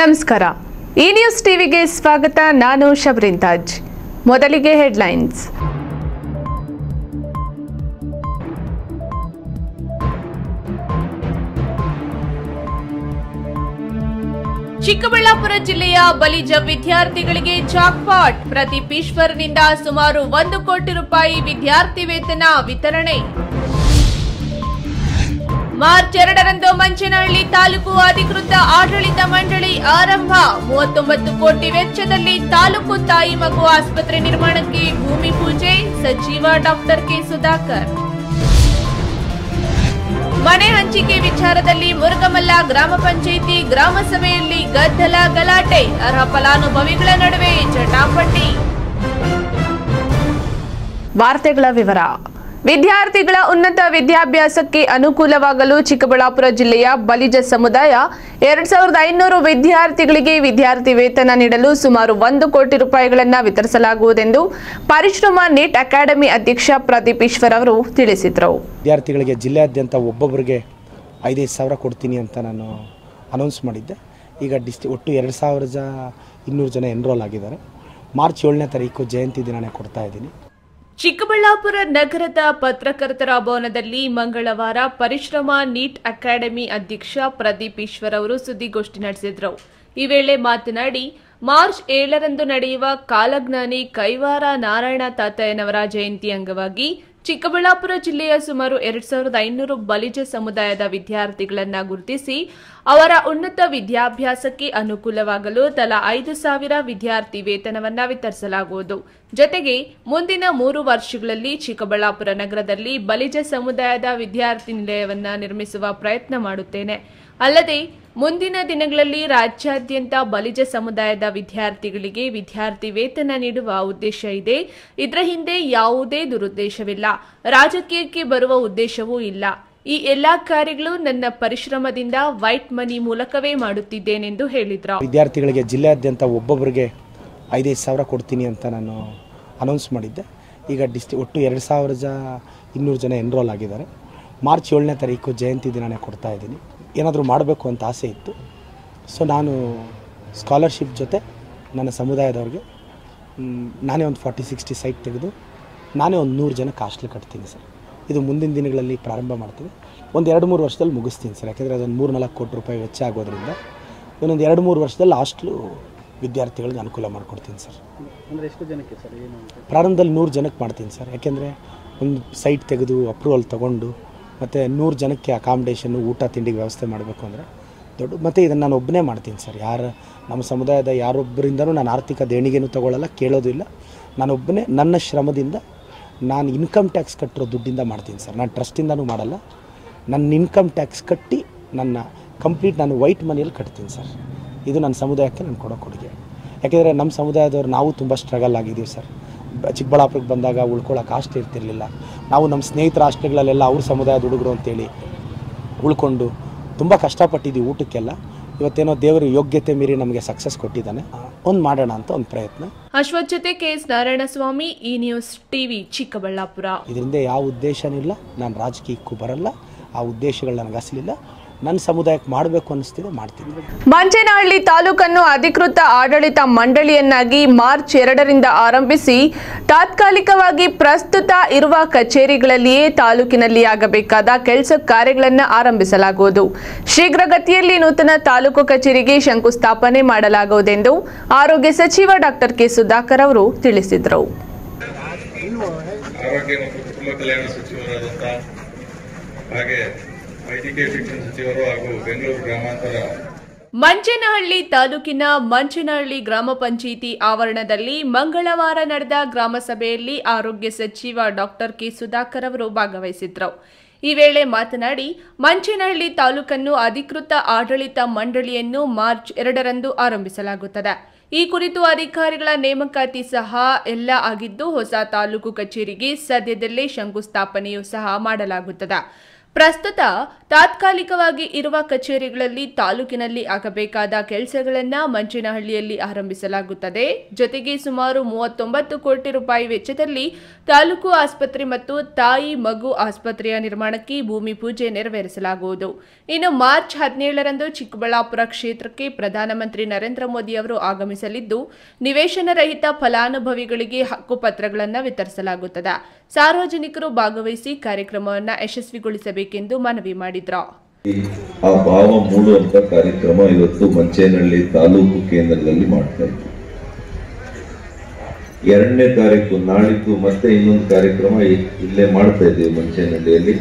ನಮಸ್ಕಾರ ಈ ನ್ಯೂಸ್ ಟಿವಿಗೆ ಸ್ವಾಗತ ನಾನು ಶಬ್ರಿನ್ ತಾಜ್ ಮೊದಲಿಗೆ ಹೆಡ್ಲೈನ್ಸ್ ಚಿಕ್ಕಬಳ್ಳಾಪುರ ಜಿಲ್ಲೆಯ ಬಲಿಜ ವಿದ್ಯಾರ್ಥಿಗಳಿಗೆ ಜಾಕ್ಪಾಟ್ ಪ್ರದೀಪ್ ಈಶ್ವರ್ನಿಂದ ಸುಮಾರು ಒಂದು ಕೋಟಿ ರೂಪಾಯಿ ವಿದ್ಯಾರ್ಥಿ ವೇತನ ವಿತರಣೆ ಮಾರ್ಚ್ ಎರಡರಂದು ಮಂಚನಹಳ್ಳಿ ತಾಲೂಕು ಅಧಿಕೃತ ಆಡಳಿತ ಮಂಡಳಿ ಆರಂಭ ಮೂವತ್ತೊಂಬತ್ತು ಕೋಟಿ ವೆಚ್ಚದಲ್ಲಿ ತಾಲೂಕು ತಾಯಿ ಮಗು ಆಸ್ಪತ್ರೆ ನಿರ್ಮಾಣಕ್ಕೆ ಭೂಮಿ ಪೂಜೆ ಸಚಿವ ಡಾಕ್ಟರ್ ಕೆ ಸುಧಾಕರ್ ಮನೆ ಹಂಚಿಕೆ ವಿಚಾರದಲ್ಲಿ ಮುರುಗಮಲ್ಲ ಗ್ರಾಮ ಪಂಚಾಯಿತಿ ಗ್ರಾಮ ಸಭೆಯಲ್ಲಿ ಗದ್ದಲ ಗಲಾಟೆ ಅರ್ಹ ಫಲಾನುಭವಿಗಳ ನಡುವೆ ಜಟಾಪಟಿ ವಾರ್ತೆಗಳ ವಿವರ ವಿದ್ಯಾರ್ಥಿಗಳ ಉನ್ನತ ವಿದ್ಯಾಭ್ಯಾಸಕ್ಕೆ ಅನುಕೂಲವಾಗಲು ಚಿಕ್ಕಬಳ್ಳಾಪುರ ಜಿಲ್ಲೆಯ ಬಲಿಜ ಸಮುದಾಯ ಎರಡ್ ಸಾವಿರದ ಐನೂರು ವಿದ್ಯಾರ್ಥಿಗಳಿಗೆ ವಿದ್ಯಾರ್ಥಿ ವೇತನ ನೀಡಲು ಸುಮಾರು ಒಂದು ಕೋಟಿ ರೂಪಾಯಿಗಳನ್ನು ವಿತರಿಸಲಾಗುವುದೆಂದು ಪರಿಶ್ರಮ ನೀಟ್ ಅಕಾಡೆಮಿ ಅಧ್ಯಕ್ಷ ಪ್ರದೀಪ್ ಈಶ್ವರ್ ಅವರು ತಿಳಿಸಿದರು ವಿದ್ಯಾರ್ಥಿಗಳಿಗೆ ಜಿಲ್ಲೆಯಾದ್ಯಂತ ಒಬ್ಬೊಬ್ಬರಿಗೆ ಐದೈದು ಸಾವಿರ ಕೊಡ್ತೀನಿ ಅಂತ ನಾನು ಅನೌನ್ಸ್ ಮಾಡಿದ್ದೆ ಈಗ ಡಿಸ್ಟಿ ಒಟ್ಟು ಎರಡು ಸಾವಿರ ಜ ಇನ್ನೂರು ಜನ ಎನ್ರೋಲ್ ಆಗಿದ್ದಾರೆ ಮಾರ್ಚ್ ಏಳನೇ ತಾರೀಕು ಜಯಂತಿ ದಿನನೇ ಕೊಡ್ತಾ ಇದ್ದೀನಿ ಚಿಕ್ಕಬಳ್ಳಾಪುರ ನಗರದ ಪತ್ರಕರ್ತರ ಭವನದಲ್ಲಿ ಮಂಗಳವಾರ ಪರಿಶ್ರಮ ನೀಟ್ ಅಕಾಡೆಮಿ ಅಧ್ಯಕ್ಷ ಪ್ರದೀಪ್ ಈಶ್ವರ್ ಅವರು ಸುದ್ದಿಗೋಷ್ಠಿ ನಡೆಸಿದರು ಈ ವೇಳೆ ಮಾತನಾಡಿ ಮಾರ್ಚ್ ಏಳರಂದು ನಡೆಯುವ ಕಾಲಜ್ಞಾನಿ ಕೈವಾರ ನಾರಾಯಣ ತಾತಯ್ಯನವರ ಜಯಂತಿ ಅಂಗವಾಗಿ ಚಿಕ್ಕಬಳ್ಳಾಪುರ ಜಿಲ್ಲೆಯ ಸುಮಾರು ಎರಡ್ ಸಾವಿರದ ಐನೂರು ಬಲಿಜ ಸಮುದಾಯದ ವಿದ್ಯಾರ್ಥಿಗಳನ್ನ ಗುರುತಿಸಿ ಅವರ ಉನ್ನತ ವಿದ್ಯಾಭ್ಯಾಸಕ್ಕೆ ಅನುಕೂಲವಾಗಲು ತಲಾ ಐದು ಸಾವಿರ ವಿದ್ಯಾರ್ಥಿ ವೇತನವನ್ನ ವಿತರಿಸಲಾಗುವುದು ಜೊತೆಗೆ ಮುಂದಿನ ಮೂರು ವರ್ಷಗಳಲ್ಲಿ ಚಿಕ್ಕಬಳ್ಳಾಪುರ ನಗರದಲ್ಲಿ ಬಲಿಜ ಸಮುದಾಯದ ವಿದ್ಯಾರ್ಥಿ ನಿಲಯವನ್ನ ನಿರ್ಮಿಸುವ ಪ್ರಯತ್ನ ಮಾಡುತ್ತೇನೆ ಅಲ್ಲದೆ ಮುಂದಿನ ದಿನಗಳಲ್ಲಿ ರಾಜ್ಯಾದ್ಯಂತ ಬಲಿಜ ಸಮುದಾಯದ ವಿದ್ಯಾರ್ಥಿಗಳಿಗೆ ವಿದ್ಯಾರ್ಥಿ ವೇತನ ನೀಡುವ ಉದ್ದೇಶ ಇದೆ ಇದರ ಹಿಂದೆ ಯಾವುದೇ ದುರುದ್ದೇಶವಿಲ್ಲ ರಾಜಕೀಯಕ್ಕೆ ಬರುವ ಉದ್ದೇಶವೂ ಇಲ್ಲ ಈ ಎಲ್ಲಾ ಕಾರ್ಯಗಳು ನನ್ನ ಪರಿಶ್ರಮದಿಂದ ವೈಟ್ ಮನಿ ಮೂಲಕವೇ ಮಾಡುತ್ತಿದ್ದೇನೆಂದು ಹೇಳಿದ್ರು ವಿದ್ಯಾರ್ಥಿಗಳಿಗೆ ಜಿಲ್ಲೆಯಾದ್ಯಂತ ಒಬ್ಬೊಬ್ಬರಿಗೆ ಐದೈದು ಸಾವಿರ ಕೊಡ್ತೀನಿ ಅಂತ ನಾನು ಅನೌನ್ಸ್ ಮಾಡಿದ್ದೆ ಈಗ ಡಿಸ್ಟಿ ಒಟ್ಟು ಎರಡು ಸಾವಿರ ಜ ಇನ್ನೂರು ಜನ ಎನ್ರೋಲ್ ಆಗಿದ್ದಾರೆ ಮಾರ್ಚ್ ಏಳನೇ ತಾರೀಕು ಜಯಂತಿ ದಿನನೇ ಕೊಡ್ತಾ ಇದ್ದೀನಿ ಏನಾದರೂ ಮಾಡಬೇಕು ಅಂತ ಆಸೆ ಇತ್ತು ಸೊ ನಾನು ಸ್ಕಾಲರ್ಶಿಪ್ ಜೊತೆ ನನ್ನ ಸಮುದಾಯದವ್ರಿಗೆ ಮ್, ನಾನೇ ಒಂದು ಫಾರ್ಟಿ ಸಿಕ್ಸ್ಟಿ ಸೈಟ್ ತೆಗೆದು ನಾನೇ ಒಂದು ನೂರು ಜನಕ್ಕೆ ಹಾಸ್ಟೆಲ್ ಕಟ್ತೀನಿ ಸರ್ ಇದು ಮುಂದಿನ ದಿನಗಳಲ್ಲಿ ಪ್ರಾರಂಭ ಮಾಡ್ತೀವಿ ಒಂದು ಎರಡು ಮೂರು ವರ್ಷದಲ್ಲಿ ಮುಗಿಸ್ತೀನಿ ಸರ್ ಯಾಕೆಂದರೆ ಅದೊಂದು ಮೂರು ನಾಲ್ಕು ಕೋಟಿ ರೂಪಾಯಿ ವೆಚ್ಚ ಆಗೋದ್ರಿಂದ ಇನ್ನೊಂದು ಎರಡು ಮೂರು ವರ್ಷದಲ್ಲಿ ಹಾಸ್ಟ್ಲು ವಿದ್ಯಾರ್ಥಿಗಳಿಗೆ ಅನುಕೂಲ ಮಾಡಿಕೊಡ್ತೀನಿ ಸರ್ ಅಂದರೆ ಎಷ್ಟು ಜನಕ್ಕೆ ಸರ್ ಏನು ಅಂತ ಪ್ರಾರಂಭದಲ್ಲಿ ನೂರು ಜನಕ್ಕೆ ಮಾಡ್ತೀನಿ ಸರ್ ಯಾಕೆಂದರೆ ಒಂದು ಸೈಟ್ ತೆಗೆದು ಅಪ್ರೂವಲ್ ತೊಗೊಂಡು ಮತ್ತು ನೂರು ಜನಕ್ಕೆ ಅಕಾಮಿಡೇಷನ್ನು ಊಟ ತಿಂಡಿಗೆ ವ್ಯವಸ್ಥೆ ಮಾಡಬೇಕು ಅಂದರೆ ದೊಡ್ಡ ಮತ್ತು ಇದನ್ನು ನಾನು ಒಬ್ಬನೇ ಮಾಡ್ತೀನಿ ಸರ್ ಯಾರು ನಮ್ಮ ಸಮುದಾಯದ ಯಾರೊಬ್ಬರಿಂದನೂ ನಾನು ಆರ್ಥಿಕ ದೇಣಿಗೆನೂ ತೊಗೊಳ್ಳಲ್ಲ ಕೇಳೋದು ಇಲ್ಲ ನಾನೊಬ್ಬನೇ ನನ್ನ ಶ್ರಮದಿಂದ ನಾನು ಇನ್ಕಮ್ ಟ್ಯಾಕ್ಸ್ ಕಟ್ಟಿರೋ ದುಡ್ಡಿಂದ ಮಾಡ್ತೀನಿ ಸರ್ ನಾನು ಟ್ರಸ್ಟಿಂದನೂ ಮಾಡಲ್ಲ ನನ್ನ ಇನ್ಕಮ್ ಟ್ಯಾಕ್ಸ್ ಕಟ್ಟಿ ನನ್ನ ಕಂಪ್ಲೀಟ್ ನಾನು ವೈಟ್ ಮನಿಯಲ್ಲಿ ಕಟ್ತೀನಿ ಸರ್ ಇದು ನನ್ನ ಸಮುದಾಯಕ್ಕೆ ನಾನು ಕೊಡೋ ಕೊಡುಗೆ ಯಾಕೆಂದರೆ ನಮ್ಮ ಸಮುದಾಯದವ್ರು ನಾವು ತುಂಬ ಸ್ಟ್ರಗಲ್ ಆಗಿದ್ದೀವಿ ಸರ್ ಬ- ಚಿಕ್ಕಬಳ್ಳಾಪುರಕ್ಕೆ ಬಂದಾಗ ಉಳ್ಕೊಳ್ಳೋಕೆ ಆಸ್ತಿ ಇರ್ತಿರ್ಲಿಲ್ಲ ನಾವು ನಮ್ಮ ಸ್ನೇಹಿತರ ಹಾಸ್ಟೆಲ್ಗಳಲ್ಲೆಲ್ಲ ಅವ್ರ ಸಮುದಾಯದ ಹುಡುಗರು ಅಂತೇಳಿ ಉಳ್ಕೊಂಡು ತುಂಬ ಕಷ್ಟಪಟ್ಟಿದ್ದೀವಿ ಊಟಕ್ಕೆಲ್ಲ ಇವತ್ತೇನೋ ದೇವರು ಯೋಗ್ಯತೆ ಮೀರಿ ನಮಗೆ ಸಕ್ಸಸ್ ಕೊಟ್ಟಿದ್ದಾನೆ ಒಂದು ಮಾಡೋಣ ಅಂತ ಒಂದು ಪ್ರಯತ್ನ ಅಶ್ವಥ್ ಜೊತೆ ಕೆಎಸ್ ನಾರಾಯಣಸ್ವಾಮಿ ಈ ನ್ಯೂಸ್ ಟಿವಿ ಚಿಕ್ಕಬಳ್ಳಾಪುರ ಇದರಿಂದ ಯಾವ ಉದ್ದೇಶನೂ ಇಲ್ಲ ನಾನು ರಾಜಕೀಯಕ್ಕೂ ಬರಲ್ಲ ಆ ಉದ್ದೇಶಗಳು ನನಗೆ ಅಸಲಿಲ್ಲ ನನ್ನ ಸಮುದಾಯಕ್ಕೆ ಮಾಡಬೇಕು ಅನ್ನಿಸ್ತಿದೆ ಮಾಡ್ತೀನಿ ಮಂಚೇನಹಳ್ಳಿ ತಾಲೂಕನ್ನು ಅಧಿಕೃತ ಆಡಳಿತ ಮಂಡಳಿಯನ್ನಾಗಿ ಮಾರ್ಚ್ ಎರಡರಿಂದ ಆರಂಭಿಸಿ ತಾತ್ಕಾಲಿಕವಾಗಿ ಪ್ರಸ್ತುತ ಇರುವ ಕಚೇರಿಗಳಲ್ಲಿಯೇ ತಾಲೂಕಿನಲ್ಲಿ ಆಗಬೇಕಾದ ಕೆಲಸ ಕಾರ್ಯಗಳನ್ನು ಆರಂಭಿಸಲಾಗುವುದು ಶೀಘ್ರಗತಿಯಲ್ಲಿ ನೂತನ ತಾಲೂಕು ಕಚೇರಿಗೆ ಶಂಕುಸ್ಥಾಪನೆ ಮಾಡಲಾಗುವುದೆಂದು ಆರೋಗ್ಯ ಸಚಿವ ಡಾಕ್ಟರ್ ಕೆ ಸುಧಾಕರ್ ಅವರು ತಿಳಿಸಿದರು ಆರೋಗ್ಯ ಮತ್ತು ಕುಟುಂಬ ಕಲ್ಯಾಣ ಸಚಿವರಾದಂಥ ಹಾಗೆ ವೈದ್ಯಕೀಯ ಶಿಕ್ಷಣ ಸಚಿವರು ಹಾಗೂ ಬೆಂಗಳೂರು ಗ್ರಾಮಾಂತರ ಮಂಚೇನಹಳ್ಳಿ ತಾಲೂಕಿನ ಮಂಚೇನಹಳ್ಳಿ ಗ್ರಾಮ ಪಂಚಾಯಿತಿ ಆವರಣದಲ್ಲಿ ಮಂಗಳವಾರ ನಡೆದ ಗ್ರಾಮ ಸಭೆಯಲ್ಲಿ ಆರೋಗ್ಯ ಸಚಿವ ಡಾಕ್ಟರ್ ಕೆ ಸುಧಾಕರ್ ಅವರು ಭಾಗವಹಿಸಿದ್ರು ಈ ವೇಳೆ ಮಾತನಾಡಿ ಮಂಚೇನಹಳ್ಳಿ ತಾಲೂಕನ್ನು ಅಧಿಕೃತ ಆಡಳಿತ ಮಂಡಳಿಯನ್ನು ಮಾರ್ಚ್ ಎರಡರಂದು ಆರಂಭಿಸಲಾಗುತ್ತದೆ ಈ ಕುರಿತು ಅಧಿಕಾರಿಗಳ ನೇಮಕಾತಿ ಸಹ ಎಲ್ಲ ಆಗಿದ್ದು ಹೊಸ ತಾಲೂಕು ಕಚೇರಿಗೆ ಸದ್ಯದಲ್ಲೇ ಶಂಕುಸ್ಥಾಪನೆಯೂ ಸಹ ಮಾಡಲಾಗುತ್ತದೆ ಪ್ರಸ್ತುತ ತಾತ್ಕಾಲಿಕವಾಗಿ ಇರುವ ಕಚೇರಿಗಳಲ್ಲಿ ತಾಲೂಕಿನಲ್ಲಿ ಆಗಬೇಕಾದ ಕೆಲಸಗಳನ್ನು ಮಂಚೇನಹಳ್ಳಿಯಲ್ಲಿ ಆರಂಭಿಸಲಾಗುತ್ತದೆ ಜೊತೆಗೆ ಸುಮಾರು ಮೂವತ್ತೊಂಬತ್ತು ಕೋಟಿ ರೂಪಾಯಿ ವೆಚ್ಚದಲ್ಲಿ ತಾಲೂಕು ಆಸ್ಪತ್ರೆ ಮತ್ತು ತಾಯಿ ಮಗು ಆಸ್ಪತ್ರೆಯ ನಿರ್ಮಾಣಕ್ಕೆ ಭೂಮಿ ಪೂಜೆ ನೆರವೇರಿಸಲಾಗುವುದು ಇನ್ನು ಮಾರ್ಚ್ ಹದಿನೇಳರಂದು ಚಿಕ್ಕಬಳ್ಳಾಪುರ ಕ್ಷೇತ್ರಕ್ಕೆ ಪ್ರಧಾನಮಂತ್ರಿ ನರೇಂದ್ರ ಮೋದಿ ಅವರು ಆಗಮಿಸಲಿದ್ದು ನಿವೇಶನ ರಹಿತ ಫಲಾನುಭವಿಗಳಿಗೆ ಹಕ್ಕುಪತ್ರಗಳನ್ನು ವಿತರಿಸಲಾಗುತ್ತದೆ ಸಾರ್ವಜನಿಕರು ಭಾಗವಹಿಸಿ ಕಾರ್ಯಕ್ರಮವನ್ನು ಯಶಸ್ವಿಗೊಳಿಸಬೇಕೆಂದು ಮನವಿ ಮಾಡಿದ್ರು ಆ ಭಾವ ಮೂಡುವಂತ ಕಾರ್ಯಕ್ರಮ ಇವತ್ತು ಮಂಚೇನಹಳ್ಳಿ ತಾಲೂಕು ಕೇಂದ್ರದಲ್ಲಿ ಮಾಡ್ತಾ ಇದ್ದೀವಿ ಎರಡನೇ ತಾರೀಕು ನಾಳಿದ್ದು ಮತ್ತೆ ಇನ್ನೊಂದು ಕಾರ್ಯಕ್ರಮ ಇ- ಇಲ್ಲೇ ಮಾಡ್ತಾ ಇದ್ದೀವಿ ಮಂಚೇನಹಳ್ಳಿಯಲ್ಲಿ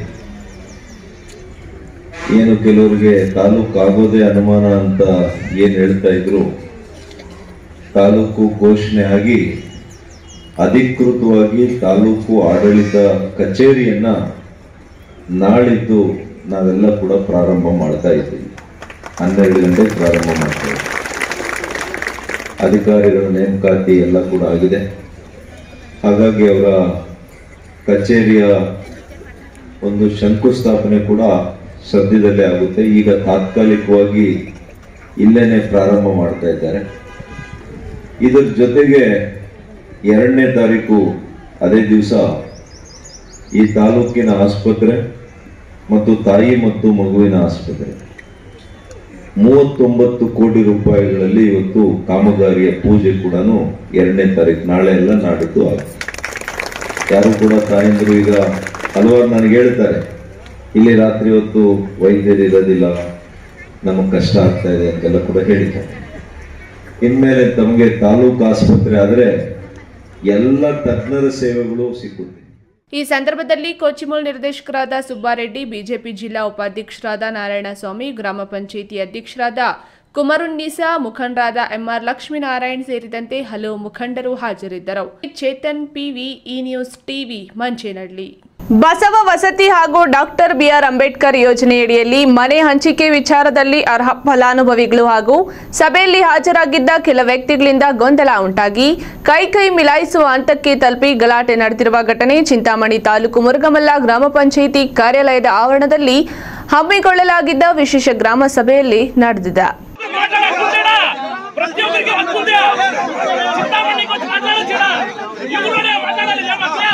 ಏನು ಕೆಲವರಿಗೆ ತಾಲೂಕು ಆಗೋದೇ ಅನುಮಾನ ಅಂತ ಏನ್ ಹೇಳ್ತಾ ಇದ್ರು ತಾಲೂಕು ಘೋಷಣೆ ಆಗಿ ಅಧಿಕೃತವಾಗಿ ತಾಲೂಕು ಆಡಳಿತ ಕಚೇರಿಯನ್ನ ನಾಳಿದ್ದು ನಾವೆಲ್ಲ ಕೂಡ ಪ್ರಾರಂಭ ಮಾಡ್ತಾ ಇದ್ದೀವಿ ಹನ್ನೆರಡು ಗಂಟೆಗೆ ಪ್ರಾರಂಭ ಮಾಡ್ತಾ ಇದ್ದೀವಿ ಅಧಿಕಾರಿಗಳ ನೇಮಕಾತಿ ಎಲ್ಲ ಕೂಡ ಆಗಿದೆ ಹಾಗಾಗಿ ಅವರ ಕಚೇರಿಯ ಒಂದು ಶಂಕುಸ್ಥಾಪನೆ ಕೂಡ ಸದ್ಯದಲ್ಲೇ ಆಗುತ್ತೆ ಈಗ ತಾತ್ಕಾಲಿಕವಾಗಿ ಇಲ್ಲೇನೆ ಪ್ರಾರಂಭ ಮಾಡ್ತಾ ಇದ್ದಾರೆ ಇದರ ಜೊತೆಗೆ ಎರಡನೇ ತಾರೀಕು ಅದೇ ದಿವಸ ಈ ತಾಲೂಕಿನ ಆಸ್ಪತ್ರೆ ಮತ್ತು ತಾಯಿ ಮತ್ತು ಮಗುವಿನ ಆಸ್ಪತ್ರೆ ಮೂವತ್ತೊಂಬತ್ತು ಕೋಟಿ ರೂಪಾಯಿಗಳಲ್ಲಿ ಇವತ್ತು ಕಾಮಗಾರಿಯ ಪೂಜೆ ಕೂಡ ಎರಡನೇ ತಾರೀಕು ನಾಳೆ ಎಲ್ಲ ನಾಡಿದ್ದು ಆಗುತ್ತೆ ಯಾರು ಕೂಡ ತಾಯಂದ್ರು ಈಗ ಹಲವಾರು ನನಗೆ ಹೇಳ್ತಾರೆ ಇಲ್ಲಿ ರಾತ್ರಿ ಹೊತ್ತು ವೈದ್ಯರು ಇರೋದಿಲ್ಲ ನಮಗೆ ಕಷ್ಟ ಆಗ್ತಾ ಇದೆ ಅಂತೆಲ್ಲ ಕೂಡ ಹೇಳಿದ್ದಾರೆ ಇನ್ಮೇಲೆ ತಮಗೆ ತಾಲೂಕು ಆಸ್ಪತ್ರೆ ಆದರೆ ಎಲ್ಲ ತಜ್ಞರ ಸೇವೆಗಳು ಸಿಕ್ಕುತ್ತೆ ಈ ಸಂದರ್ಭದಲ್ಲಿ ಕೋಚಿಮೂಲ್ ನಿರ್ದೇಶಕರಾದ ಸುಬ್ಬಾರೆಡ್ಡಿ ಬಿಜೆಪಿ ಜಿಲ್ಲಾ ಉಪಾಧ್ಯಕ್ಷರಾದ ನಾರಾಯಣಸ್ವಾಮಿ ಗ್ರಾಮ ಪಂಚಾಯಿತಿ ಅಧ್ಯಕ್ಷರಾದ ಕುಮರುನ್ನೀಸಾ ಮುಖಂಡರಾದ ಎಂಆರ್ ಲಕ್ಷ್ಮೀನಾರಾಯಣ್ ಸೇರಿದಂತೆ ಹಲವು ಮುಖಂಡರು ಹಾಜರಿದ್ದರು Chetan P V E news TV Manchenahalli Basava ವಸತಿ ಹಾಗೂ ಡಾಕ್ಟರ್ ಬಿಆರ್ ಅಂಬೇಡ್ಕರ್ ಯೋಜನೆಯಡಿಯಲ್ಲಿ ಮನೆ ಹಂಚಿಕೆ ವಿಚಾರದಲ್ಲಿ ಅರ್ಹ ಫಲಾನುಭವಿಗಳು ಹಾಗೂ ಸಭೆಯಲ್ಲಿ ಹಾಜರಾಗಿದ್ದ ಕೆಲ ವ್ಯಕ್ತಿಗಳಿಂದ ಗೊಂದಲ ಉಂಟಾಗಿ ಕೈ ಕೈ ಮಿಲಾಯಿಸುವ ಹಂತಕ್ಕೆ ತಲುಪಿ ಗಲಾಟೆ ನಡೆದಿರುವ ಘಟನೆ ಚಿಂತಾಮಣಿ ತಾಲೂಕು ಮುರುಗಮಲ್ಲ ಗ್ರಾಮ ಪಂಚಾಯಿತಿ ಕಾರ್ಯಾಲಯದ ಆವರಣದಲ್ಲಿ ಹಮ್ಮಿಕೊಳ್ಳಲಾಗಿದ್ದ ವಿಶೇಷ ಗ್ರಾಮ ಸಭೆಯಲ್ಲಿ ನಡೆದಿದೆ ಮಾತಾಡಕ್ಕಿಲ್ಲ ಪ್ರತಿಯೊಬ್ಬರಿಗೆ ಹಕ್ಕಿದೆ ಚಿಂತಾಮಣಿಗೆ వచ్చి ಮಾತಾಡೋದಿಲ್ಲ ಇವ್ರನ್ನೇ ಮಾತಾಡಲಿಲ್ಲ ಮಕ್ಕಳ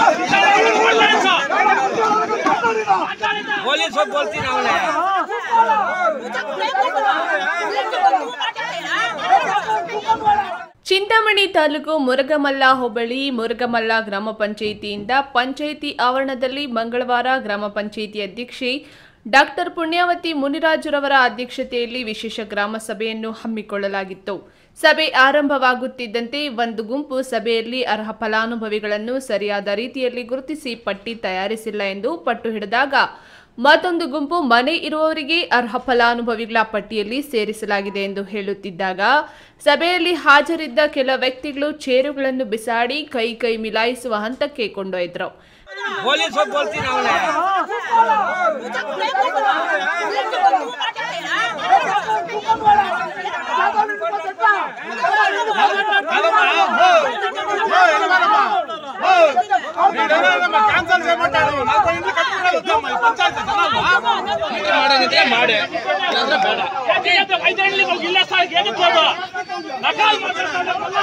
ಪೊಲೀಸ್ ಬೋಲ್ತೀನಿ ಅವನೇ ಚಿಂತಾಮಣಿ ತಾಲೂಕು ಮುರುಗಮಲ್ಲ ಹೋಬಳಿ ಮುರುಗಮಲ್ಲ ಗ್ರಾಮ ಪಂಚಾಯಿತಿಯಿಂದ ಪಂಚಾಯಿತಿ ಆವರಣದಲ್ಲಿ ಮಂಗಳವಾರ ಗ್ರಾಮ ಪಂಚಾಯಿತಿ ಅಧ್ಯಕ್ಷೆ ಡಾಕ್ಟರ್ ಪುಣ್ಯಾವತಿ ಮುನಿರಾಜುರವರ ಅಧ್ಯಕ್ಷತೆಯಲ್ಲಿ ವಿಶೇಷ ಗ್ರಾಮ ಸಭೆಯನ್ನು ಹಮ್ಮಿಕೊಳ್ಳಲಾಗಿತ್ತು ಸಭೆ ಆರಂಭವಾಗುತ್ತಿದ್ದಂತೆ ಒಂದು ಗುಂಪು ಸಭೆಯಲ್ಲಿ ಅರ್ಹ ಫಲಾನುಭವಿಗಳನ್ನು ಸರಿಯಾದ ರೀತಿಯಲ್ಲಿ ಗುರುತಿಸಿ ಪಟ್ಟಿ ತಯಾರಿಸಿಲ್ಲ ಎಂದು ಪಟ್ಟು ಹಿಡಿದಾಗ ಮತ್ತೊಂದು ಗುಂಪು ಮನೆ ಇರುವವರಿಗೆ ಅರ್ಹ ಫಲಾನುಭವಿಗಳ ಪಟ್ಟಿಯಲ್ಲಿ ಸೇರಿಸಲಾಗಿದೆ ಎಂದು ಹೇಳುತ್ತಿದ್ದಾಗ ಸಭೆಯಲ್ಲಿ ಹಾಜರಿದ್ದ ಕೆಲ ವ್ಯಕ್ತಿಗಳು ಚೇರುಗಳನ್ನು ಬಿಸಾಡಿ ಕೈ ಕೈ ಮಿಲಾಯಿಸುವ ಹಂತಕ್ಕೆ ಕೊಂಡೊಯ್ದರು ಪೊಲೀಸ್ ಬೋಲ್ತೀನಿ ಅವನೇ ಐದರಲ್ಲಿ ಇಲ್ಲ ಸರ್ ಏನಕ್ಕೆ ಹೋಗು ನಕಾಲ್ ಮಾತಾಡ್ತಾರಲ್ಲ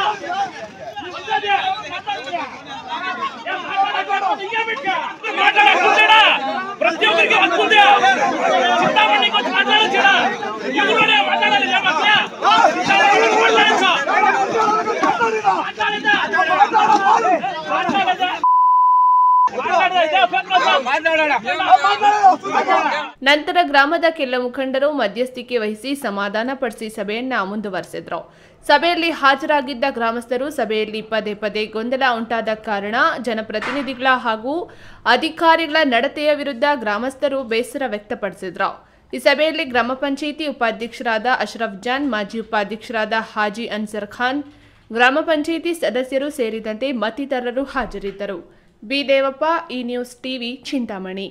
ಮಾತಾಡಕ್ಕಿಲ್ಲ ಪ್ರತಿಯೊಬ್ಬರಿಗೆ ಹಕ್ಕಿದೆ ಚಿಂತಾಮಣಿಗೆ వచ్చి ಮಾತಾಡೋದಿಲ್ಲ ಇವ್ರನ್ನೇ ಮಾತಾಡಲಿಲ್ಲ ಮಕ್ಕಳ ನಂತರ ಗ್ರಾಮದ ಕೆಲ ಮುಖಂಡರು ಮಧ್ಯಸ್ಥಿಕೆ ವಹಿಸಿ ಸಮಾಧಾನಪಡಿಸಿ ಸಭೆಯನ್ನ ಮುಂದುವರೆಸಿದ್ರು ಸಭೆಯಲ್ಲಿ ಹಾಜರಾಗಿದ್ದ ಗ್ರಾಮಸ್ಥರು ಸಭೆಯಲ್ಲಿ ಪದೇ ಪದೇ ಗೊಂದಲ ಉಂಟಾದ ಕಾರಣ ಜನಪ್ರತಿನಿಧಿಗಳ ಹಾಗೂ ಅಧಿಕಾರಿಗಳ ನಡತೆಯ ವಿರುದ್ಧ ಗ್ರಾಮಸ್ಥರು ಬೇಸರ ವ್ಯಕ್ತಪಡಿಸಿದ್ರು ಈ ಸಭೆಯಲ್ಲಿ ಗ್ರಾಮ ಪಂಚಾಯಿತಿ ಉಪಾಧ್ಯಕ್ಷರಾದ ಅಶ್ರಫ್ ಜಾನ್ ಮಾಜಿ ಉಪಾಧ್ಯಕ್ಷರಾದ ಹಾಜಿ ಅನ್ಸರ್ ಖಾನ್ ಗ್ರಾಮ ಪಂಚಾಯಿತಿ ಸದಸ್ಯರು ಸೇರಿದಂತೆ ಮತ್ತಿತರರು ಹಾಜರಿದ್ದರು ಬಿ ದೇವಪ್ಪ ಈ ನ್ಯೂಸ್ ಟಿವಿ ಚಿಂತಾಮಣಿ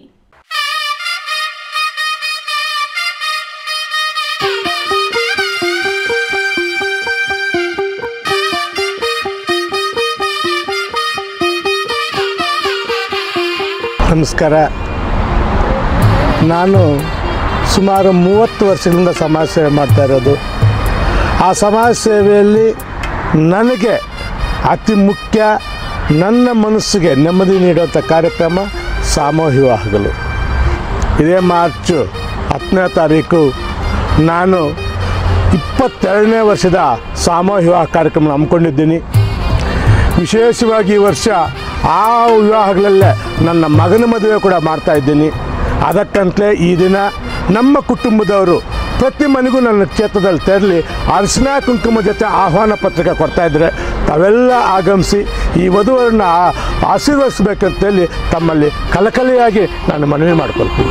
ನಮಸ್ಕಾರ ನಾನು ಸುಮಾರು ಮೂವತ್ತು ವರ್ಷಗಳಿಂದ ಸಮಾಜ ಸೇವೆ ಮಾಡ್ತಾ ಇರೋದು ಆ ಸಮಾಜ ಸೇವೆಯಲ್ಲಿ ನನಗೆ ಅತಿ ಮುಖ್ಯ ನನ್ನ ಮನಸ್ಸಿಗೆ ನೆಮ್ಮದಿ ನೀಡುವಂಥ ಕಾರ್ಯಕ್ರಮ ಸಾಮೂಹಿಕ ವಿವಾಹಗಳು ಇದೇ ಮಾರ್ಚು ಹತ್ತನೇ ತಾರೀಕು ನಾನು ಇಪ್ಪತ್ತೆರಡನೇ ವರ್ಷದ ಸಾಮೂಹಿಕ ವಿವಾಹ ಕಾರ್ಯಕ್ರಮ ಹಮ್ಮಿಕೊಂಡಿದ್ದೀನಿ ವಿಶೇಷವಾಗಿ ಈ ವರ್ಷ ಆ ವಿವಾಹಗಳಲ್ಲೇ ನನ್ನ ಮಗನ ಮದುವೆ ಕೂಡ ಮಾಡ್ತಾ ಇದ್ದೀನಿ ಅದಕ್ಕಂತಲೇ ಈ ದಿನ ನಮ್ಮ ಕುಟುಂಬದವರು ಪ್ರತಿ ಮನೆಗೂ ನನ್ನ ಕ್ಷೇತ್ರದಲ್ಲಿ ತೆರಳಿ ಅರಿಶಿನ ಕುಂಕುಮ ಜೊತೆ ಆಹ್ವಾನ ಪತ್ರಿಕೆ ಕೊಡ್ತಾ ಇದ್ದಾರೆ ತಾವೆಲ್ಲ ಆಗಮಿಸಿ ಈ ವಧುವರನ್ನ ಆ- ಆಶೀರ್ವದಿಸಬೇಕಂತೇಳಿ ತಮ್ಮಲ್ಲಿ ಕಲಕಲೆಯಾಗಿ ನಾನು ಮನವಿ ಮಾಡ್ಕೊಳ್ತೀನಿ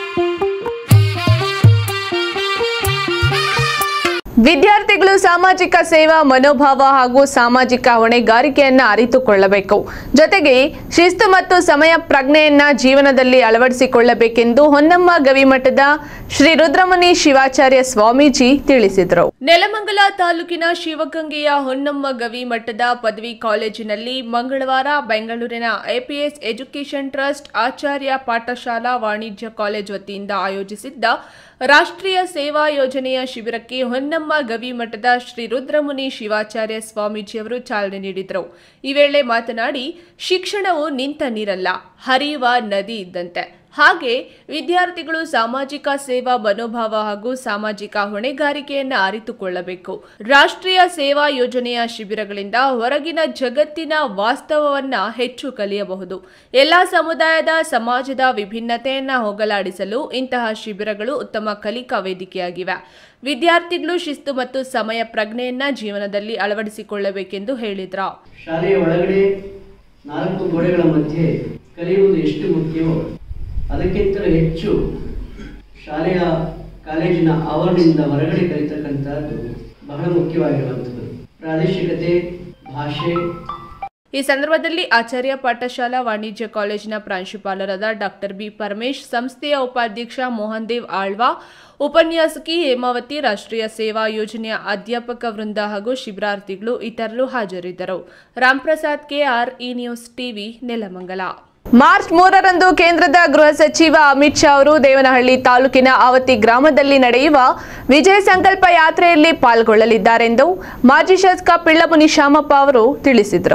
ವಿದ್ಯಾರ್ಥಿಗಳು ಸಾಮಾಜಿಕ ಸೇವಾ ಮನೋಭಾವ ಹಾಗೂ ಸಾಮಾಜಿಕ ಹೊಣೆಗಾರಿಕೆಯನ್ನ ಅರಿತುಕೊಳ್ಳಬೇಕು ಜೊತೆಗೆ ಶಿಸ್ತು ಮತ್ತು ಸಮಯ ಪ್ರಜ್ಞೆಯನ್ನ ಜೀವನದಲ್ಲಿ ಅಳವಡಿಸಿಕೊಳ್ಳಬೇಕೆಂದು ಹೊನ್ನಮ್ಮ ಗವಿಮಠದ ಶ್ರೀ ರುದ್ರಮುನಿ ಶಿವಾಚಾರ್ಯ ಸ್ವಾಮೀಜಿ ತಿಳಿಸಿದರು ನೆಲಮಂಗಲ ತಾಲೂಕಿನ ಶಿವಗಂಗೆಯ ಹೊನ್ನಮ್ಮ ಗವಿ ಮಠದ ಪದವಿ ಕಾಲೇಜಿನಲ್ಲಿ ಮಂಗಳವಾರ ಬೆಂಗಳೂರಿನ A P S education trust Acharya Pathashala ವಾಣಿಜ್ಯ ಕಾಲೇಜ್ ವತಿಯಿಂದ ಆಯೋಜಿಸಿದ್ದ ರಾಷ್ಟ್ರೀಯ ಸೇವಾ ಯೋಜನೆಯ ಶಿಬಿರಕ್ಕೆ ಹೊನ್ನಮ್ಮ ಗವಿ ಮಠದ ಶ್ರೀ ರುದ್ರಮುನಿ ಶಿವಾಚಾರ್ಯ ಸ್ವಾಮೀಜಿಯವರು ಚಾಲನೆ ನೀಡಿದರು ಈ ವೇಳೆ ಮಾತನಾಡಿ ಶಿಕ್ಷಣವು ನಿಂತ ನೀರಲ್ಲ ಹರಿಯುವ ನದಿ ಇದ್ದಂತೆ ಹಾಗೆ ವಿದ್ಯಾರ್ಥಿಗಳು ಸಾಮಾಜಿಕ ಸೇವಾ ಮನೋಭಾವ ಹಾಗೂ ಸಾಮಾಜಿಕ ಹೊಣೆಗಾರಿಕೆಯನ್ನು ಅರಿತುಕೊಳ್ಳಬೇಕು ರಾಷ್ಟ್ರೀಯ ಸೇವಾ ಯೋಜನೆಯ ಶಿಬಿರಗಳಿಂದ ಹೊರಗಿನ ಜಗತ್ತಿನ ವಾಸ್ತವವನ್ನ ಹೆಚ್ಚು ಕಲಿಯಬಹುದು ಎಲ್ಲಾ ಸಮುದಾಯದ ಸಮಾಜದ ವಿಭಿನ್ನತೆಯನ್ನ ಹೋಗಲಾಡಿಸಲು ಇಂತಹ ಶಿಬಿರಗಳು ಉತ್ತಮ ಕಲಿಕಾ ವೇದಿಕೆಯಾಗಿವೆ ವಿದ್ಯಾರ್ಥಿಗಳು ಶಿಸ್ತು ಮತ್ತು ಸಮಯ ಪ್ರಜ್ಞೆಯನ್ನ ಜೀವನದಲ್ಲಿ ಅಳವಡಿಸಿಕೊಳ್ಳಬೇಕೆಂದು ಹೇಳಿದ್ರು ಶಾಲೆಯ ಒಳಗಡೆ ನಾಲ್ಕು ಗೋಡೆಗಳ ಮಧ್ಯೆ ಕಲಿಯುವುದು ಎಷ್ಟು ಮುಖ್ಯವೋ ಅದಕ್ಕಿಂತಲೂ ಹೆಚ್ಚು ಶಾಲೆಯ ಕಾಲೇಜಿನ ಆವರಣದಿಂದ ಹೊರಗಡೆ ಕಲಿತಕ್ಕಂಥದ್ದು ಬಹಳ ಮುಖ್ಯವಾಗಿರುವಂಥದ್ದು ಪ್ರಾದೇಶಿಕತೆ ಭಾಷೆ ಈ ಸಂದರ್ಭದಲ್ಲಿ ಆಚಾರ್ಯ ಪಾಠಶಾಲಾ ವಾಣಿಜ್ಯ ಕಾಲೇಜಿನ ಪ್ರಾಂಶುಪಾಲರಾದ ಡಾಕ್ಟರ್ ಬಿ ಪರಮೇಶ್ ಸಂಸ್ಥೆಯ ಉಪಾಧ್ಯಕ್ಷ ಮೋಹನ್ ದೇವ್ ಆಳ್ವಾ ಉಪನ್ಯಾಸಕಿ ಹೇಮಾವತಿ ರಾಷ್ಟ್ರೀಯ ಸೇವಾ ಯೋಜನೆಯ ಅಧ್ಯಾಪಕ ವೃಂದ ಹಾಗೂ ಶಿಬಿರಾರ್ಥಿಗಳು ಇತರರು ಹಾಜರಿದ್ದರು Ramprasad K R E news TV Nelamangala March ಮೂರರಂದು ಕೇಂದ್ರದ ಗೃಹ ಸಚಿವ ಅಮಿತ್ ಶಾ ಅವರು ದೇವನಹಳ್ಳಿ ತಾಲೂಕಿನ ಆವತಿ ಗ್ರಾಮದಲ್ಲಿ ನಡೆಯುವ ವಿಜಯ ಸಂಕಲ್ಪ ಯಾತ್ರೆಯಲ್ಲಿ ಪಾಲ್ಗೊಳ್ಳಲಿದ್ದಾರೆಂದು ಮಾಜಿ ಶಾಸಕ ಪಿಳ್ಳಮುನಿ ಶಾಮಪ್ಪ ಅವರು ತಿಳಿಸಿದರು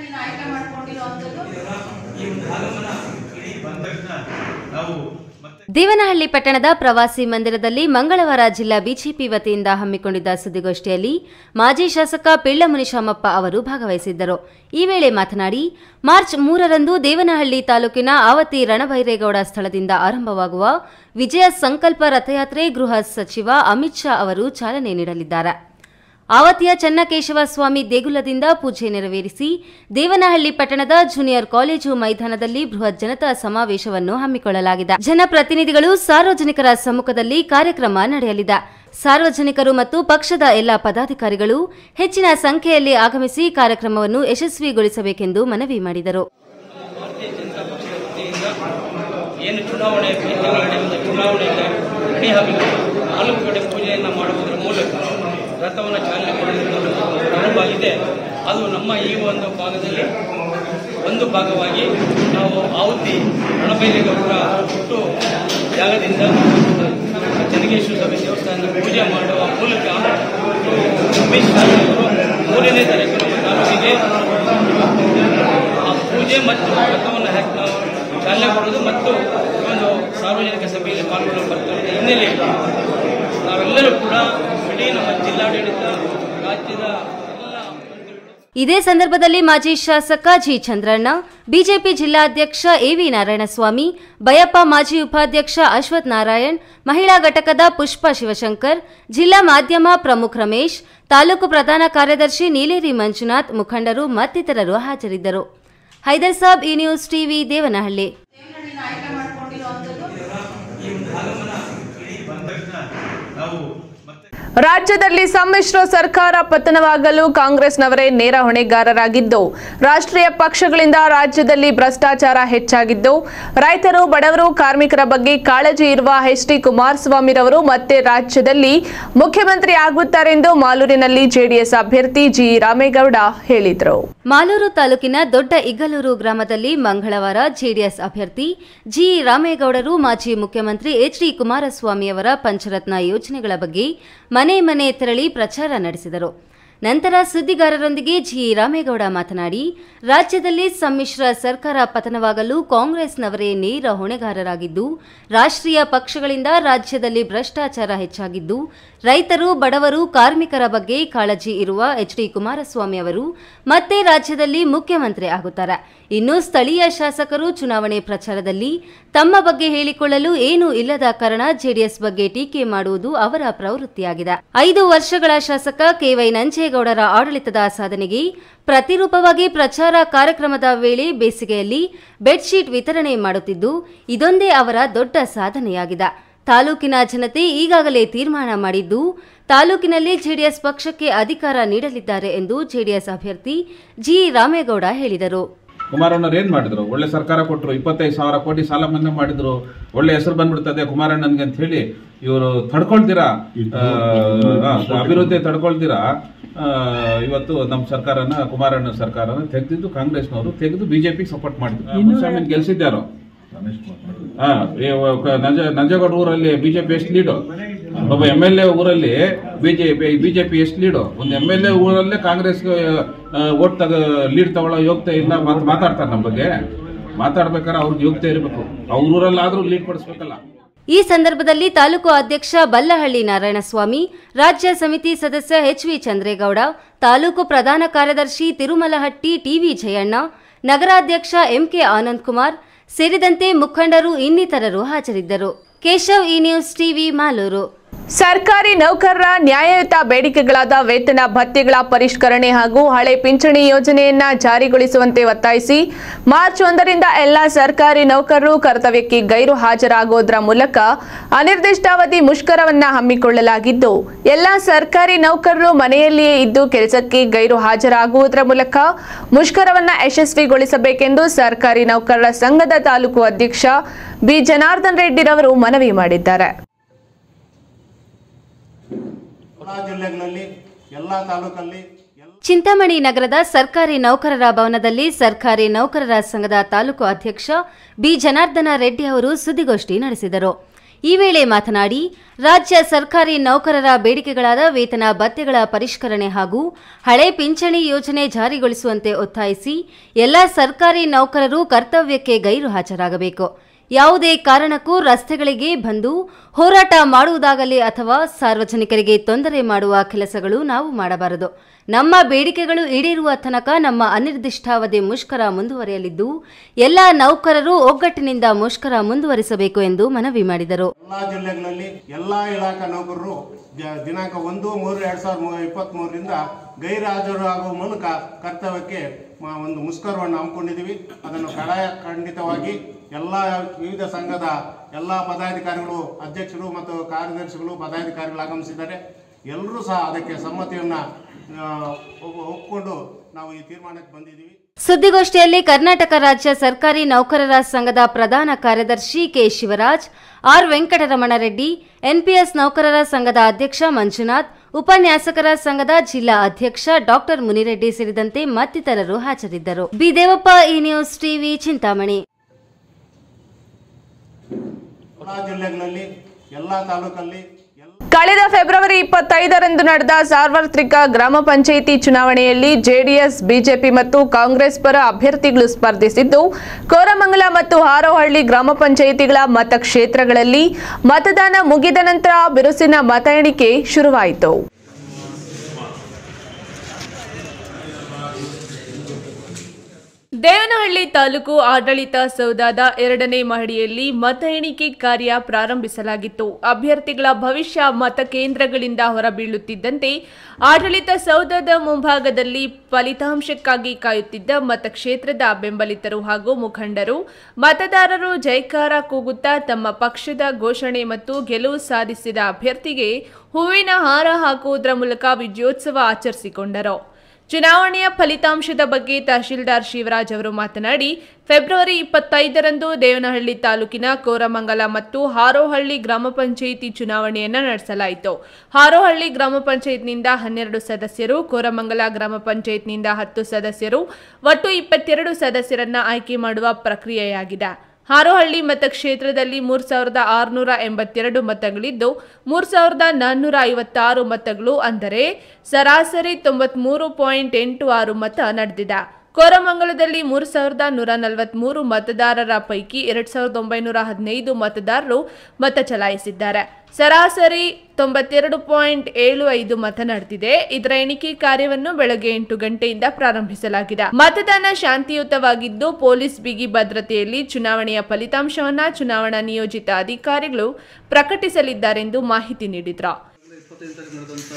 ದೇವನಹಳ್ಳಿ ಪಟ್ಟಣದ ಪ್ರವಾಸಿ ಮಂದಿರದಲ್ಲಿ ಮಂಗಳವಾರ ಜಿಲ್ಲಾ ಬಿಜೆಪಿ ವತಿಯಿಂದ ಹಮ್ಮಿಕೊಂಡಿದ್ದ ಸುದ್ದಿಗೋಷ್ಠಿಯಲ್ಲಿ ಮಾಜಿ ಶಾಸಕ ಪಿಳ್ಳಮುನಿ ಶಾಮಪ್ಪ ಅವರು ಭಾಗವಹಿಸಿದ್ದರು ಈ ವೇಳೆ ಮಾತನಾಡಿ ಮಾರ್ಚ್ ಮೂರರಂದು ದೇವನಹಳ್ಳಿ ತಾಲೂಕಿನ ಆವತಿ ರಣಭೈರೇಗೌಡ ಸ್ಥಳದಿಂದ ಆರಂಭವಾಗುವ ವಿಜಯ ಸಂಕಲ್ಪ ರಥಯಾತ್ರೆ ಗೃಹ ಸಚಿವ ಅಮಿತ್ ಶಾ ಅವರು ಚಾಲನೆ ನೀಡಲಿದ್ದಾರೆ ಆವತಿಯ ಚನ್ನಕೇಶವ ಸ್ವಾಮಿ ದೇಗುಲದಿಂದ ಪೂಜೆ ನೆರವೇರಿಸಿ ದೇವನಹಳ್ಳಿ ಪಟ್ಟಣದ ಜೂನಿಯರ್ ಕಾಲೇಜು ಮೈದಾನದಲ್ಲಿ ಬೃಹತ್ ಜನತಾ ಸಮಾವೇಶವನ್ನು ಹಮ್ಮಿಕೊಳ್ಳಲಾಗಿದೆ ಜನಪ್ರತಿನಿಧಿಗಳು ಸಾರ್ವಜನಿಕರ ಸಮ್ಮುಖದಲ್ಲಿ ಕಾರ್ಯಕ್ರಮ ನಡೆಯಲಿದೆ ಸಾರ್ವಜನಿಕರು ಮತ್ತು ಪಕ್ಷದ ಎಲ್ಲ ಪದಾಧಿಕಾರಿಗಳು ಹೆಚ್ಚಿನ ಸಂಖ್ಯೆಯಲ್ಲಿ ಆಗಮಿಸಿ ಕಾರ್ಯಕ್ರಮವನ್ನು ಯಶಸ್ವಿಗೊಳಿಸಬೇಕೆಂದು ಮನವಿ ಮಾಡಿದರು ಏನು ಚುನಾವಣೆ ಈ ತಿಂಗಳ ನಡೆಯುವಂಥ ಚುನಾವಣೆಗೆ ರೆಡಿ ಆಗಲಿಕ್ಕೆ ನಾಲ್ಕು ಕಡೆ ಪೂಜೆಯನ್ನು ಮಾಡುವುದರ ಮೂಲಕ ರಥವನ್ನು ಚಾಲನೆ ಕೊಡುವುದರ ಅನುಭವ ಇದೆ ಅದು ನಮ್ಮ ಈ ಒಂದು ಭಾಗದಲ್ಲಿ ಒಂದು ಭಾಗವಾಗಿ ನಾವು ಆವತಿ ರಣಬೈರೇಗೌಡರ ಹುಟ್ಟು ಜಾಗದಿಂದ ಚನ್ನಕೇಶ್ವರ ಸ್ವಾಮಿ ದೇವಸ್ಥಾನ ಪೂಜೆ ಮಾಡುವ ಮೂಲಕ ಅಮಿತ್ ಶಾ ಅವರು ಮೂರನೇ ತಾರೀಕು ನಮ್ಮ ತಾಲೂಕಿಗೆ ಆ ಪೂಜೆ ಮತ್ತು ರಥವನ್ನು ಹಾಕಿ ನಾವು ಚಾಲನೆ ಕೊಡೋದು ಮತ್ತು ಈ ಒಂದು ಸಾರ್ವಜನಿಕ ಸಭೆಯಲ್ಲಿ ಪಾಲ್ಗೊಳ್ಳಲು ಬರ್ತಾರೆ ಹಿನ್ನೆಲೆಯಲ್ಲಿ ನಾವೆಲ್ಲರೂ ಕೂಡ ಇಡೀ ನಮ್ಮ ಜಿಲ್ಲಾಡಳಿತ ರಾಜ್ಯದ ಎಲ್ಲ ಇದೇ ಸಂದರ್ಭದಲ್ಲಿ ಮಾಜಿ ಶಾಸಕ ಜಿ ಚಂದ್ರಣ್ಣ ಬಿಜೆಪಿ ಜಿಲ್ಲಾಧ್ಯಕ್ಷ ಎವಿ ನಾರಾಯಣಸ್ವಾಮಿ ಬಯಪ್ಪ ಮಾಜಿ ಉಪಾಧ್ಯಕ್ಷ ಅಶ್ವಥ್ ನಾರಾಯಣ್ ಮಹಿಳಾ ಘಟಕದ ಪುಷ್ಪ ಶಿವಶಂಕರ್ ಜಿಲ್ಲಾ ಮಾಧ್ಯಮ ಪ್ರಮುಖ್ ರಮೇಶ್ ತಾಲೂಕು ಪ್ರಧಾನ ಕಾರ್ಯದರ್ಶಿ ನೀಲೇರಿ ಮಂಜುನಾಥ್ ಮುಖಂಡರು ಮತ್ತಿತರರು ಹಾಜರಿದ್ದರು ಹೈದರ್ ಸಾಬ್ ಈ ನ್ಯೂಸ್ ಟಿವಿ ದೇವನಹಳ್ಳಿ ರಾಜ್ಯದಲ್ಲಿ ಸಮ್ಮಿಶ್ರ ಸರ್ಕಾರ ಪತನವಾಗಲು ಕಾಂಗ್ರೆಸ್ನವರೇ ನೇರ ಹೊಣೆಗಾರರಾಗಿದ್ದು ರಾಷ್ಟ್ರೀಯ ಪಕ್ಷಗಳಿಂದ ರಾಜ್ಯದಲ್ಲಿ ಭ್ರಷ್ಟಾಚಾರ ಹೆಚ್ಚಾಗಿದ್ದು ರೈತರು ಬಡವರು ಕಾರ್ಮಿಕರ ಬಗ್ಗೆ ಕಾಳಜಿ ಇರುವ ಎಚ್ ಡಿ ಕುಮಾರಸ್ವಾಮಿರವರು ಮತ್ತೆ ರಾಜ್ಯದಲ್ಲಿ ಮುಖ್ಯಮಂತ್ರಿ ಆಗುತ್ತಾರೆಂದು ಮಾಲೂರಿನಲ್ಲಿ ಜೆಡಿಎಸ್ ಅಭ್ಯರ್ಥಿ ಜಿ ರಾಮೇಗೌಡ ಹೇಳಿದರು ಮಾಲೂರು ತಾಲೂಕಿನ ದೊಡ್ಡ ಇಗ್ಗಲೂರು ಗ್ರಾಮದಲ್ಲಿ ಮಂಗಳವಾರ ಜೆಡಿಎಸ್ ಅಭ್ಯರ್ಥಿ ಜಿ ರಾಮೇಗೌಡರು ಮಾಜಿ ಮುಖ್ಯಮಂತ್ರಿ ಎಚ್ ಡಿ ಕುಮಾರಸ್ವಾಮಿಯವರ ಪಂಚರತ್ನ ಯೋಜನೆಗಳ ಬಗ್ಗೆ ಮನೆ ಮನೆ ತೆರಳಿ ಪ್ರಚಾರ ನಡೆಸಿದರು ನಂತರ ಸುದ್ದಿಗಾರರೊಂದಿಗೆ ಜಿ ರಾಮೇಗೌಡ ಮಾತನಾಡಿ ರಾಜ್ಯದಲ್ಲಿ ಸಮ್ಮಿಶ್ರ ಸರ್ಕಾರ ಪತನವಾಗಲು ಕಾಂಗ್ರೆಸ್ನವರೇ ನೇರ ಹೊಣೆಗಾರರಾಗಿದ್ದು ರಾಷ್ಟ್ರೀಯ ಪಕ್ಷಗಳಿಂದ ರಾಜ್ಯದಲ್ಲಿ ಭ್ರಷ್ಟಾಚಾರ ಹೆಚ್ಚಾಗಿದ್ದು ರೈತರು ಬಡವರು ಕಾರ್ಮಿಕರ ಬಗ್ಗೆ ಕಾಳಜಿ ಇರುವ ಎಚ್ ಡಿ ಕುಮಾರಸ್ವಾಮಿ ಅವರು ಮತ್ತೆ ರಾಜ್ಯದಲ್ಲಿ ಮುಖ್ಯಮಂತ್ರಿ ಆಗುತ್ತಾರೆ ಇನ್ನು ಸ್ಥಳೀಯ ಶಾಸಕರು ಚುನಾವಣೆ ಪ್ರಚಾರದಲ್ಲಿ ತಮ್ಮ ಬಗ್ಗೆ ಹೇಳಿಕೊಳ್ಳಲು ಏನೂ ಇಲ್ಲದ ಕಾರಣ ಜೆಡಿಎಸ್ ಬಗ್ಗೆ ಟೀಕೆ ಮಾಡುವುದು ಅವರ ಪ್ರವೃತ್ತಿಯಾಗಿದೆ ಐದು ವರ್ಷಗಳ ಶಾಸಕ ಕೆವೈ ನಂಜೇಗೌಡರ ಆಡಳಿತದ ಸಾಧನೆಗೆ ಪ್ರತಿರೂಪವಾಗಿ ಪ್ರಚಾರ ಕಾರ್ಯಕ್ರಮದ ವೇಳೆ ಬೇಸಿಗೆಯಲ್ಲಿ ಬೆಡ್ಶೀಟ್ ವಿತರಣೆ ಮಾಡುತ್ತಿದ್ದು ಇದೊಂದೇ ಅವರ ದೊಡ್ಡ ಸಾಧನೆಯಾಗಿದೆ ತಾಲೂಕಿನ ಜನತೆ ಈಗಾಗಲೇ ತೀರ್ಮಾನ ಮಾಡಿದ್ದು ತಾಲೂಕಿನಲ್ಲಿ ಜೆಡಿಎಸ್ ಪಕ್ಷಕ್ಕೆ ಅಧಿಕಾರ ನೀಡಲಿದ್ದಾರೆ ಎಂದು ಜೆಡಿಎಸ್ ಅಭ್ಯರ್ಥಿ ಜಿ ರಾಮೇಗೌಡ ಹೇಳಿದರು ಕುಮಾರಣ್ಣವ್ರು ಏನ್ ಮಾಡಿದ್ರು ಒಳ್ಳೆ ಸರ್ಕಾರ ಕೊಟ್ಟರು ಇಪ್ಪತ್ತೈದು ಸಾವಿರ ಕೋಟಿ ಸಾಲ ಮನ್ನಾ ಮಾಡಿದ್ರು ಒಳ್ಳೆ ಹೆಸರು ಬಂದ್ಬಿಡ್ತದೆ ಕುಮಾರಣ್ಣನ್ಗೆ ಅಂತ ಹೇಳಿ ಇವರು ತಡ್ಕೊಳ್ತೀರಾ ಆ, ಆ, ಅಭಿವೃದ್ಧಿ ತಡ್ಕೊಳ್ತೀರಾ ಆ, ಇವತ್ತು ನಮ್ಮ ಸರ್ಕಾರನ ಕುಮಾರಣ್ಣ ಸರ್ಕಾರನ ತೆಗೆದಿದ್ದು ಕಾಂಗ್ರೆಸ್ನವರು ತೆಗೆದು ಬಿಜೆಪಿ ಸಪೋರ್ಟ್ ಮಾಡಿದ್ರು ಮುನ್ಸ್ವಾಮಿನ್ ಗೆಲ್ಸಿದ್ದಾರೋ ಹಾ ಈ ಕ- ನಂಜ ನಂಜೇಗೌಡ ಊರಲ್ಲಿ ಬಿಜೆಪಿ ಎಷ್ಟು ಲೀಡು ಒಬ್ಬ ಎಂ ಎಲ್ ಎ ಊರಲ್ಲಿ ಬಿಜೆಪಿ ಬಿಜೆಪಿ ಎಷ್ಟು ಲೀಡು ಒಂದು ಎಂ ಎಲ್ ಎ ಊರಲ್ಲೇ ಕಾಂಗ್ರೆಸ್ ಓಟ್ ತಗ ಲೀಡ್ ತಗೊಳ್ಳೋ ಯೋಗ್ಯತೆ ಇಲ್ಲ ಮಾತ್- ಮಾತಾಡ್ತಾರೆ ನಮ್ಮ ಬಗ್ಗೆ ಮಾತಾಡ್ಬೇಕಾದ್ರೆ ಅವ್ರಿಗೆ ಯೋಗ್ಯತೆ ಇರಬೇಕು ಅವ್ರ ಊರಲ್ಲಾದ್ರೂ ಲೀಡ್ ಕೊಡಿಸ್ಬೇಕಲ್ಲ ಈ ಸಂದರ್ಭದಲ್ಲಿ ತಾಲೂಕು ಅಧ್ಯಕ್ಷ ಬಲ್ಲಹಳ್ಳಿ ನಾರಾಯಣಸ್ವಾಮಿ ರಾಜ್ಯ ಸಮಿತಿ ಸದಸ್ಯ ಎಚ್ ವಿ ಚಂದ್ರೇಗೌಡ ತಾಲೂಕು ಪ್ರಧಾನ ಕಾರ್ಯದರ್ಶಿ ತಿರುಮಲಹಟ್ಟಿ ಟಿವಿ ಜಯಣ್ಣ ನಗರಾಧ್ಯಕ್ಷ ಎಂಕೆ ಆನಂದ್ ಕುಮಾರ್ ಸೇರಿದಂತೆ ಮುಖಂಡರು ಇನ್ನಿತರರು ಹಾಜರಿದ್ದರು ಕೇಶವ್ ಈ ನ್ಯೂಸ್ ಟಿವಿ ಮಾಲೂರು ಸರ್ಕಾರಿ ನೌಕರರ ನ್ಯಾಯಯುತ ಬೇಡಿಕೆಗಳಾದ ವೇತನ ಭತ್ಯೆಗಳ ಪರಿಷ್ಕರಣೆ ಹಾಗೂ ಹಳೆ ಪಿಂಚಣಿ ಯೋಜನೆಯನ್ನ ಜಾರಿಗೊಳಿಸುವಂತೆ ಒತ್ತಾಯಿಸಿ ಮಾರ್ಚ್ ಒಂದರಿಂದ ಎಲ್ಲ ಸರ್ಕಾರಿ ನೌಕರರು ಕರ್ತವ್ಯಕ್ಕೆ ಗೈರು ಹಾಜರಾಗುವುದರ ಮೂಲಕ ಅನಿರ್ದಿಷ್ಟಾವಧಿ ಮುಷ್ಕರವನ್ನ ಹಮ್ಮಿಕೊಳ್ಳಲಾಗಿದ್ದು ಎಲ್ಲ ಸರ್ಕಾರಿ ನೌಕರರು ಮನೆಯಲ್ಲಿಯೇ ಇದ್ದು ಕೆಲಸಕ್ಕೆ ಗೈರು ಹಾಜರಾಗುವುದರ ಮೂಲಕ ಮುಷ್ಕರವನ್ನ ಯಶಸ್ವಿಗೊಳಿಸಬೇಕೆಂದು ಸರ್ಕಾರಿ ನೌಕರರ ಸಂಘದ ತಾಲೂಕು ಅಧ್ಯಕ್ಷ ಬಿ ಜನಾರ್ದನ್ ರೆಡ್ಡಿರವರು ಮನವಿ ಮಾಡಿದ್ದಾರೆ ಎಲ್ಲ ಜಿಲ್ಲೆಗಳಲ್ಲಿ ಎಲ್ಲ ತಾಲೂಕಲ್ಲಿ ಚಿಂತಾಮಣಿ ನಗರದ ಸರ್ಕಾರಿ ನೌಕರರ ಭವನದಲ್ಲಿ ಸರ್ಕಾರಿ ನೌಕರರ ಸಂಘದ ತಾಲೂಕು ಅಧ್ಯಕ್ಷ ಬಿ ಜನಾರ್ದನ ರೆಡ್ಡಿ ಅವರು ಸುದ್ದಿಗೋಷ್ಠಿ ನಡೆಸಿದರು ಈ ವೇಳೆ ಮಾತನಾಡಿ ರಾಜ್ಯ ಸರ್ಕಾರಿ ನೌಕರರ ಬೇಡಿಕೆಗಳಾದ ವೇತನ ಭತ್ಯೆಗಳ ಪರಿಷ್ಕರಣೆ ಹಾಗೂ ಹಳೆ ಪಿಂಚಣಿ ಯೋಜನೆ ಜಾರಿಗೊಳಿಸುವಂತೆ ಒತ್ತಾಯಿಸಿ ಎಲ್ಲ ಸರ್ಕಾರಿ ನೌಕರರು ಕರ್ತವ್ಯಕ್ಕೆ ಗೈರು ಹಾಜರಾಗಬೇಕು ಯಾವುದೇ ಕಾರಣಕ್ಕೂ ರಸ್ತೆಗಳಿಗೆ ಬಂದು ಹೋರಾಟ ಮಾಡುವುದಾಗಲಿ ಅಥವಾ ಸಾರ್ವಜನಿಕರಿಗೆ ತೊಂದರೆ ಮಾಡುವ ಕೆಲಸಗಳು ನಾವು ಮಾಡಬಾರದು ನಮ್ಮ ಬೇಡಿಕೆಗಳು ಈಡೇರುವ ತನಕ ನಮ್ಮ ಅನಿರ್ದಿಷ್ಟಾವಧಿ ಮುಷ್ಕರ ಮುಂದುವರಿಯಲಿದ್ದು ಎಲ್ಲ ನೌಕರರು ಒಗ್ಗಟ್ಟಿನಿಂದ ಮುಷ್ಕರ ಮುಂದುವರಿಸಬೇಕು ಎಂದು ಮನವಿ ಮಾಡಿದರು ಎಲ್ಲ ಜಿಲ್ಲೆಗಳಲ್ಲಿ ಎಲ್ಲ ಇಲಾಖಾ ನೌಕರರು ಜ- ದಿನಾಂಕ ಒಂದು ಮೂರು ಎರಡ್ ಸಾವಿರದ ಇಪ್ಪತ್ತ್ ಮೂರರಿಂದ ಗೈರುಹಾಜರಾಗುವ ಮೂಲಕ ಕರ್ತವ್ಯಕ್ಕೆ ಮ- ಒಂದು ಮುಷ್ಕರವನ್ನು ಹಮ್ಮಿಕೊಂಡಿದ್ದೀವಿ ಅದನ್ನು ಕಡಾಯ ಖಂಡಿತವಾಗಿ ಎಲ್ಲ ವಿವಿಧ ಸಂಘದ ಎಲ್ಲ ಪದಾಧಿಕಾರಿಗಳು ಅಧ್ಯಕ್ಷರು ಮತ್ತು ಕಾರ್ಯದರ್ಶಿಗಳು ಪದಾಧಿಕಾರಿಗಳು ಆಗಮಿಸಿದ್ದಾರೆ ಎಲ್ಲರೂ ಸಹ ಅದಕ್ಕೆ ಸಮ್ಮತಿಯನ್ನ ಆ, ಒಪ್- ಒಪ್ಕೊಂಡು ನಾವು ಈ ತೀರ್ಮಾನಕ್ಕೆ ಬಂದಿದ್ದೀವಿ ಸುದ್ದಿಗೋಷ್ಠಿಯಲ್ಲಿ ಕರ್ನಾಟಕ ರಾಜ್ಯ ಸರ್ಕಾರಿ ನೌಕರರ ಸಂಘದ ಪ್ರಧಾನ ಕಾರ್ಯದರ್ಶಿ K Shivaraj R Venkataramana Reddy N P S ನೌಕರರ ಸಂಘದ ಅಧ್ಯಕ್ಷ ಮಂಜುನಾಥ್ ಉಪನ್ಯಾಸಕರ ಸಂಘದ ಜಿಲ್ಲಾ ಅಧ್ಯಕ್ಷ ಡಾಕ್ಟರ್ ಮುನಿರೆಡ್ಡಿ ಸೇರಿದಂತೆ ಮತ್ತಿತರರು ಹಾಜರಿದ್ದರು ಬಿ ದೇವಪ್ಪ ಈ ನ್ಯೂಸ್ ಟಿವಿ ಚಿಂತಾಮಣಿ ಎಲ್ಲ ಜಿಲ್ಲೆಗಳಲ್ಲಿ ಎಲ್ಲ ತಾಲೂಕಲ್ಲಿ ಕಳೆದ ಫೆಬ್ರವರಿ ಇಪ್ಪತ್ತೈದರಂದು ನಡೆದ ಸಾರ್ವತ್ರಿಕ ಗ್ರಾಮ ಪಂಚಾಯಿತಿ ಚುನಾವಣೆಯಲ್ಲಿ ಜೆಡಿಎಸ್ ಬಿಜೆಪಿ ಮತ್ತು ಕಾಂಗ್ರೆಸ್ ಪರ ಅಭ್ಯರ್ಥಿಗಳು ಸ್ಪರ್ಧಿಸಿದ್ದು ಕೋರಮಂಗಲ ಮತ್ತು ಹಾರೋಹಳ್ಳಿ ಗ್ರಾಮ ಪಂಚಾಯಿತಿಗಳ ಮತಕ್ಷೇತ್ರಗಳಲ್ಲಿ ಮತದಾನ ಮುಗಿದ ನಂತರ ಬಿರುಸಿನ ಮತ ಎಣಿಕೆ ಶುರುವಾಯಿತು ದೇವನಹಳ್ಳಿ ತಾಲೂಕು ಆಡಳಿತ ಸೌಧದ ಎರಡನೇ ಮಹಡಿಯಲ್ಲಿ ಮತ ಎಣಿಕೆ ಕಾರ್ಯ ಪ್ರಾರಂಭಿಸಲಾಗಿತ್ತು ಅಭ್ಯರ್ಥಿಗಳ ಭವಿಷ್ಯ ಮತಕೇಂದ್ರಗಳಿಂದ ಹೊರಬೀಳುತ್ತಿದ್ದಂತೆ ಆಡಳಿತ ಸೌಧದ ಮುಂಭಾಗದಲ್ಲಿ ಫಲಿತಾಂಶಕ್ಕಾಗಿ ಕಾಯುತ್ತಿದ್ದ ಮತಕ್ಷೇತ್ರದ ಬೆಂಬಲಿತರು ಹಾಗೂ ಮುಖಂಡರು ಮತದಾರರು ಜೈಕಾರ ಕೂಗುತ್ತಾ ತಮ್ಮ ಪಕ್ಷದ ಘೋಷಣೆ ಮತ್ತು ಗೆಲುವು ಸಾಧಿಸಿದ ಅಭ್ಯರ್ಥಿಗೆ ಹೂವಿನ ಹಾರ ಹಾಕುವುದರ ಮೂಲಕ ವಿಜಯೋತ್ಸವ ಆಚರಿಸಿಕೊಂಡರು ಚುನಾವಣೆಯ ಫಲಿತಾಂಶದ ಬಗ್ಗೆ ತಹಶೀಲ್ದಾರ್ ಶಿವರಾಜ್ ಅವರು ಮಾತನಾಡಿ ಫೆಬ್ರವರಿ ಇಪ್ಪತ್ತೈದರಂದು ದೇವನಹಳ್ಳಿ ತಾಲೂಕಿನ ಕೋರಮಂಗಲ ಮತ್ತು ಹಾರೋಹಳ್ಳಿ ಗ್ರಾಮ ಪಂಚಾಯಿತಿ ಚುನಾವಣೆಯನ್ನು ನಡೆಸಲಾಯಿತು ಹಾರೋಹಳ್ಳಿ ಗ್ರಾಮ ಪಂಚಾಯತ್ನಿಂದ ಹನ್ನೆರಡು ಸದಸ್ಯರು ಕೋರಮಂಗಲ ಗ್ರಾಮ ಪಂಚಾಯತ್ನಿಂದ ಹತ್ತು ಸದಸ್ಯರು ಒಟ್ಟು ಇಪ್ಪತ್ತೆರಡು ಸದಸ್ಯರನ್ನ ಆಯ್ಕೆ ಮಾಡುವ ಪ್ರಕ್ರಿಯೆಯಾಗಿದೆ ಹಾರೋಹಳ್ಳಿ ಮತಕ್ಷೇತ್ರದಲ್ಲಿ ಮೂರ್ ಸಾವಿರದ ಆರುನೂರ ಎಂಬತ್ತೆರಡು ಮತಗಳಿದ್ದು ಮೂರ್ ಸಾವಿರದ ನಾನ್ನೂರ ಐವತ್ತಾರು ಮತಗಳು ಅಂದರೆ ಸರಾಸರಿ ತೊಂಬತ್ಮೂರು ಪಾಯಿಂಟ್ ಎಂಟು ಆರು ಮತ ನಡೆದಿದೆ ಕೋರಮಂಗಲದಲ್ಲಿ ಮೂರು ಸಾವಿರದ ನೂರ ನಲವತ್ಮೂರು ಮತದಾರರ ಪೈಕಿ ಎರಡ್ ಸಾವಿರದ ಒಂಬೈನೂರ ಹದಿನೈದು ಮತದಾರರು ಮತ ಚಲಾಯಿಸಿದ್ದಾರೆ ಸರಾಸರಿ ತೊಂಬತ್ತೆರಡು ಪಾಯಿಂಟ್ ಏಳು ಐದು ಮತ ನಡೆದಿದೆ ಇದರ ಎಣಿಕೆ ಕಾರ್ಯವನ್ನು ಬೆಳಗ್ಗೆ ಎಂಟು ಗಂಟೆಯಿಂದ ಪ್ರಾರಂಭಿಸಲಾಗಿದೆ ಮತದಾನ ಶಾಂತಿಯುತವಾಗಿದ್ದು ಪೊಲೀಸ್ ಬಿಗಿ ಭದ್ರತೆಯಲ್ಲಿ ಚುನಾವಣೆಯ ಫಲಿತಾಂಶವನ್ನ ಚುನಾವಣಾ ನಿಯೋಜಿತ ಅಧಿಕಾರಿಗಳು ಪ್ರಕಟಿಸಲಿದ್ದಾರೆಂದು ಮಾಹಿತಿ ನೀಡಿದ್ರು ಇಪ್ಪತ್ತೈದರಲ್ಲಿ ನಡೆದಂಥ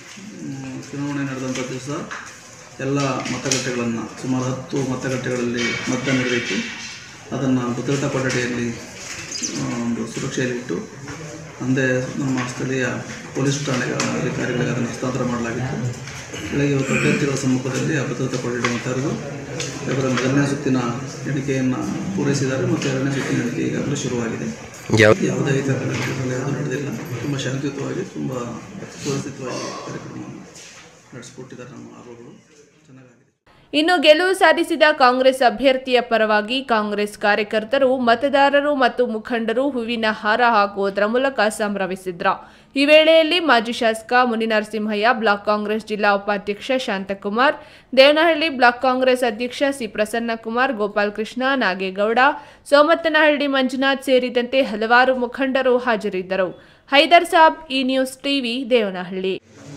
ಮ್, ಚುನಾವಣೆ ನಡೆದಂಥ ದಿವಸ ಎಲ್ಲ ಮತಗಟ್ಟೆಗಳನ್ನು ಸುಮಾರು ಹತ್ತು ಮತಗಟ್ಟೆಗಳಲ್ಲಿ ಮತದಾನ ನಡೆದಿತ್ತು ಅದನ್ನು ಭದ್ರತಾ ಕೊಠಡಿಯಲ್ಲಿ ಆ, ಒಂದು ಸುರಕ್ಷೆಯಲ್ಲಿಟ್ಟು ಅಂದೇ ನಮ್ಮ ಸ್ಥಳೀಯ ಪೊಲೀಸ್ ಠಾಣೆಗಳ ಅಧಿಕಾರಿಗಳಿಗೆ ಅದನ್ನು ಹಸ್ತಾಂತರ ಮಾಡಲಾಗಿತ್ತು ಬೆಳಗ್ಗೆ ಇವತ್ತು ಅಭ್ಯರ್ಥಿಗಳ ಸಮ್ಮುಖದಲ್ಲಿ ಆ ಭದ್ರತಾ ಕೊಠಡಿಯನ್ನು ತೆರೆದು ಇವರ ಮೊದಲನೇ ಸುತ್ತಿನ ಎಣಿಕೆಯನ್ನು ಪೂರೈಸಿದ್ದಾರೆ ಮತ್ತು ಎರಡನೇ ಸುತ್ತಿನ ಎಣಿಕೆ ಈಗಾಗಲೇ ಶುರುವಾಗಿದೆ ಯಾವುದೇ ರೀತಿಯ ಕಾರ್ಯಕ್ರಮಗಳು ಯಾವುದೂ ನಡೆದಿಲ್ಲ ತುಂಬ ಶಾಂತಿಯುತವಾಗಿ ತುಂಬ ಸುವ್ಯವಸ್ಥಿತವಾಗಿ ಕಾರ್ಯಕ್ರಮವನ್ನು ನಡೆಸಿಕೊಟ್ಟಿದ್ದಾರೆ ನಮ್ಮ ಆರೋಗಳು ಚೆನ್ನಾಗಿದೆ ಇನ್ನು ಗೆಲುವು ಸಾಧಿಸಿದ ಕಾಂಗ್ರೆಸ್ ಅಭ್ಯರ್ಥಿಯ ಪರವಾಗಿ ಕಾಂಗ್ರೆಸ್ ಕಾರ್ಯಕರ್ತರು ಮತದಾರರು ಮತ್ತು ಮುಖಂಡರು ಹೂವಿನ ಹಾರ ಹಾಕುವುದರ ಮೂಲಕ ಸಂಭ್ರಮಿಸಿದ್ರು ಈ ವೇಳೆಯಲ್ಲಿ ಮಾಜಿ ಶಾಸಕ ಮುನಿನರಸಿಂಹಯ್ಯ ಬ್ಲಾಕ್ ಕಾಂಗ್ರೆಸ್ ಜಿಲ್ಲಾ ಉಪಾಧ್ಯಕ್ಷ ಶಾಂತಕುಮಾರ್ ದೇವನಹಳ್ಳಿ ಬ್ಲಾಕ್ ಕಾಂಗ್ರೆಸ್ ಅಧ್ಯಕ್ಷ ಸಿ ಪ್ರಸನ್ನಕುಮಾರ್ ಗೋಪಾಲ್ ಕೃಷ್ಣ ನಾಗೇಗೌಡ ಸೋಮತ್ತನಹಳ್ಳಿ ಮಂಜುನಾಥ್ ಸೇರಿದಂತೆ ಹಲವಾರು ಮುಖಂಡರು ಹಾಜರಿದ್ದರು ಹೈದರ್ ಸಾಬ್ ಈ ನ್ಯೂಸ್ ಟಿವಿ ದೇವನಹಳ್ಳಿ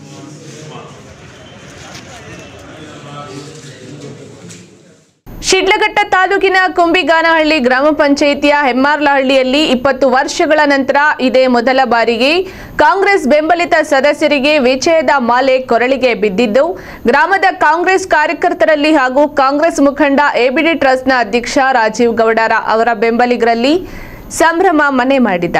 ಶಿಡ್ಲಘಟ್ಟ ತಾಲೂಕಿನ ಕುಂಬಿಗಾನಹಳ್ಳಿ ಗ್ರಾಮ ಪಂಚಾಯಿತಿಯ ಹೆಮ್ಮಾರ್ಲಹಳ್ಳಿಯಲ್ಲಿ ಇಪ್ಪತ್ತು ವರ್ಷಗಳ ನಂತರ ಇದೇ ಮೊದಲ ಬಾರಿಗೆ ಕಾಂಗ್ರೆಸ್ ಬೆಂಬಲಿತ ಸದಸ್ಯರಿಗೆ ವಿಜಯದ ಮಾಲೆ ಕೊರಳಿಗೆ ಬಿದ್ದಿದ್ದು ಗ್ರಾಮದ ಕಾಂಗ್ರೆಸ್ ಕಾರ್ಯಕರ್ತರಲ್ಲಿ ಹಾಗೂ ಕಾಂಗ್ರೆಸ್ ಮುಖಂಡ ಎಬಿಡಿ ಟ್ರಸ್ಟ್ನ ಅಧ್ಯಕ್ಷ ರಾಜೀವ್ ಗೌಡರ ಅವರ ಬೆಂಬಲಿಗರಲ್ಲಿ ಸಂಭ್ರಮ ಮನೆ ಮಾಡಿದ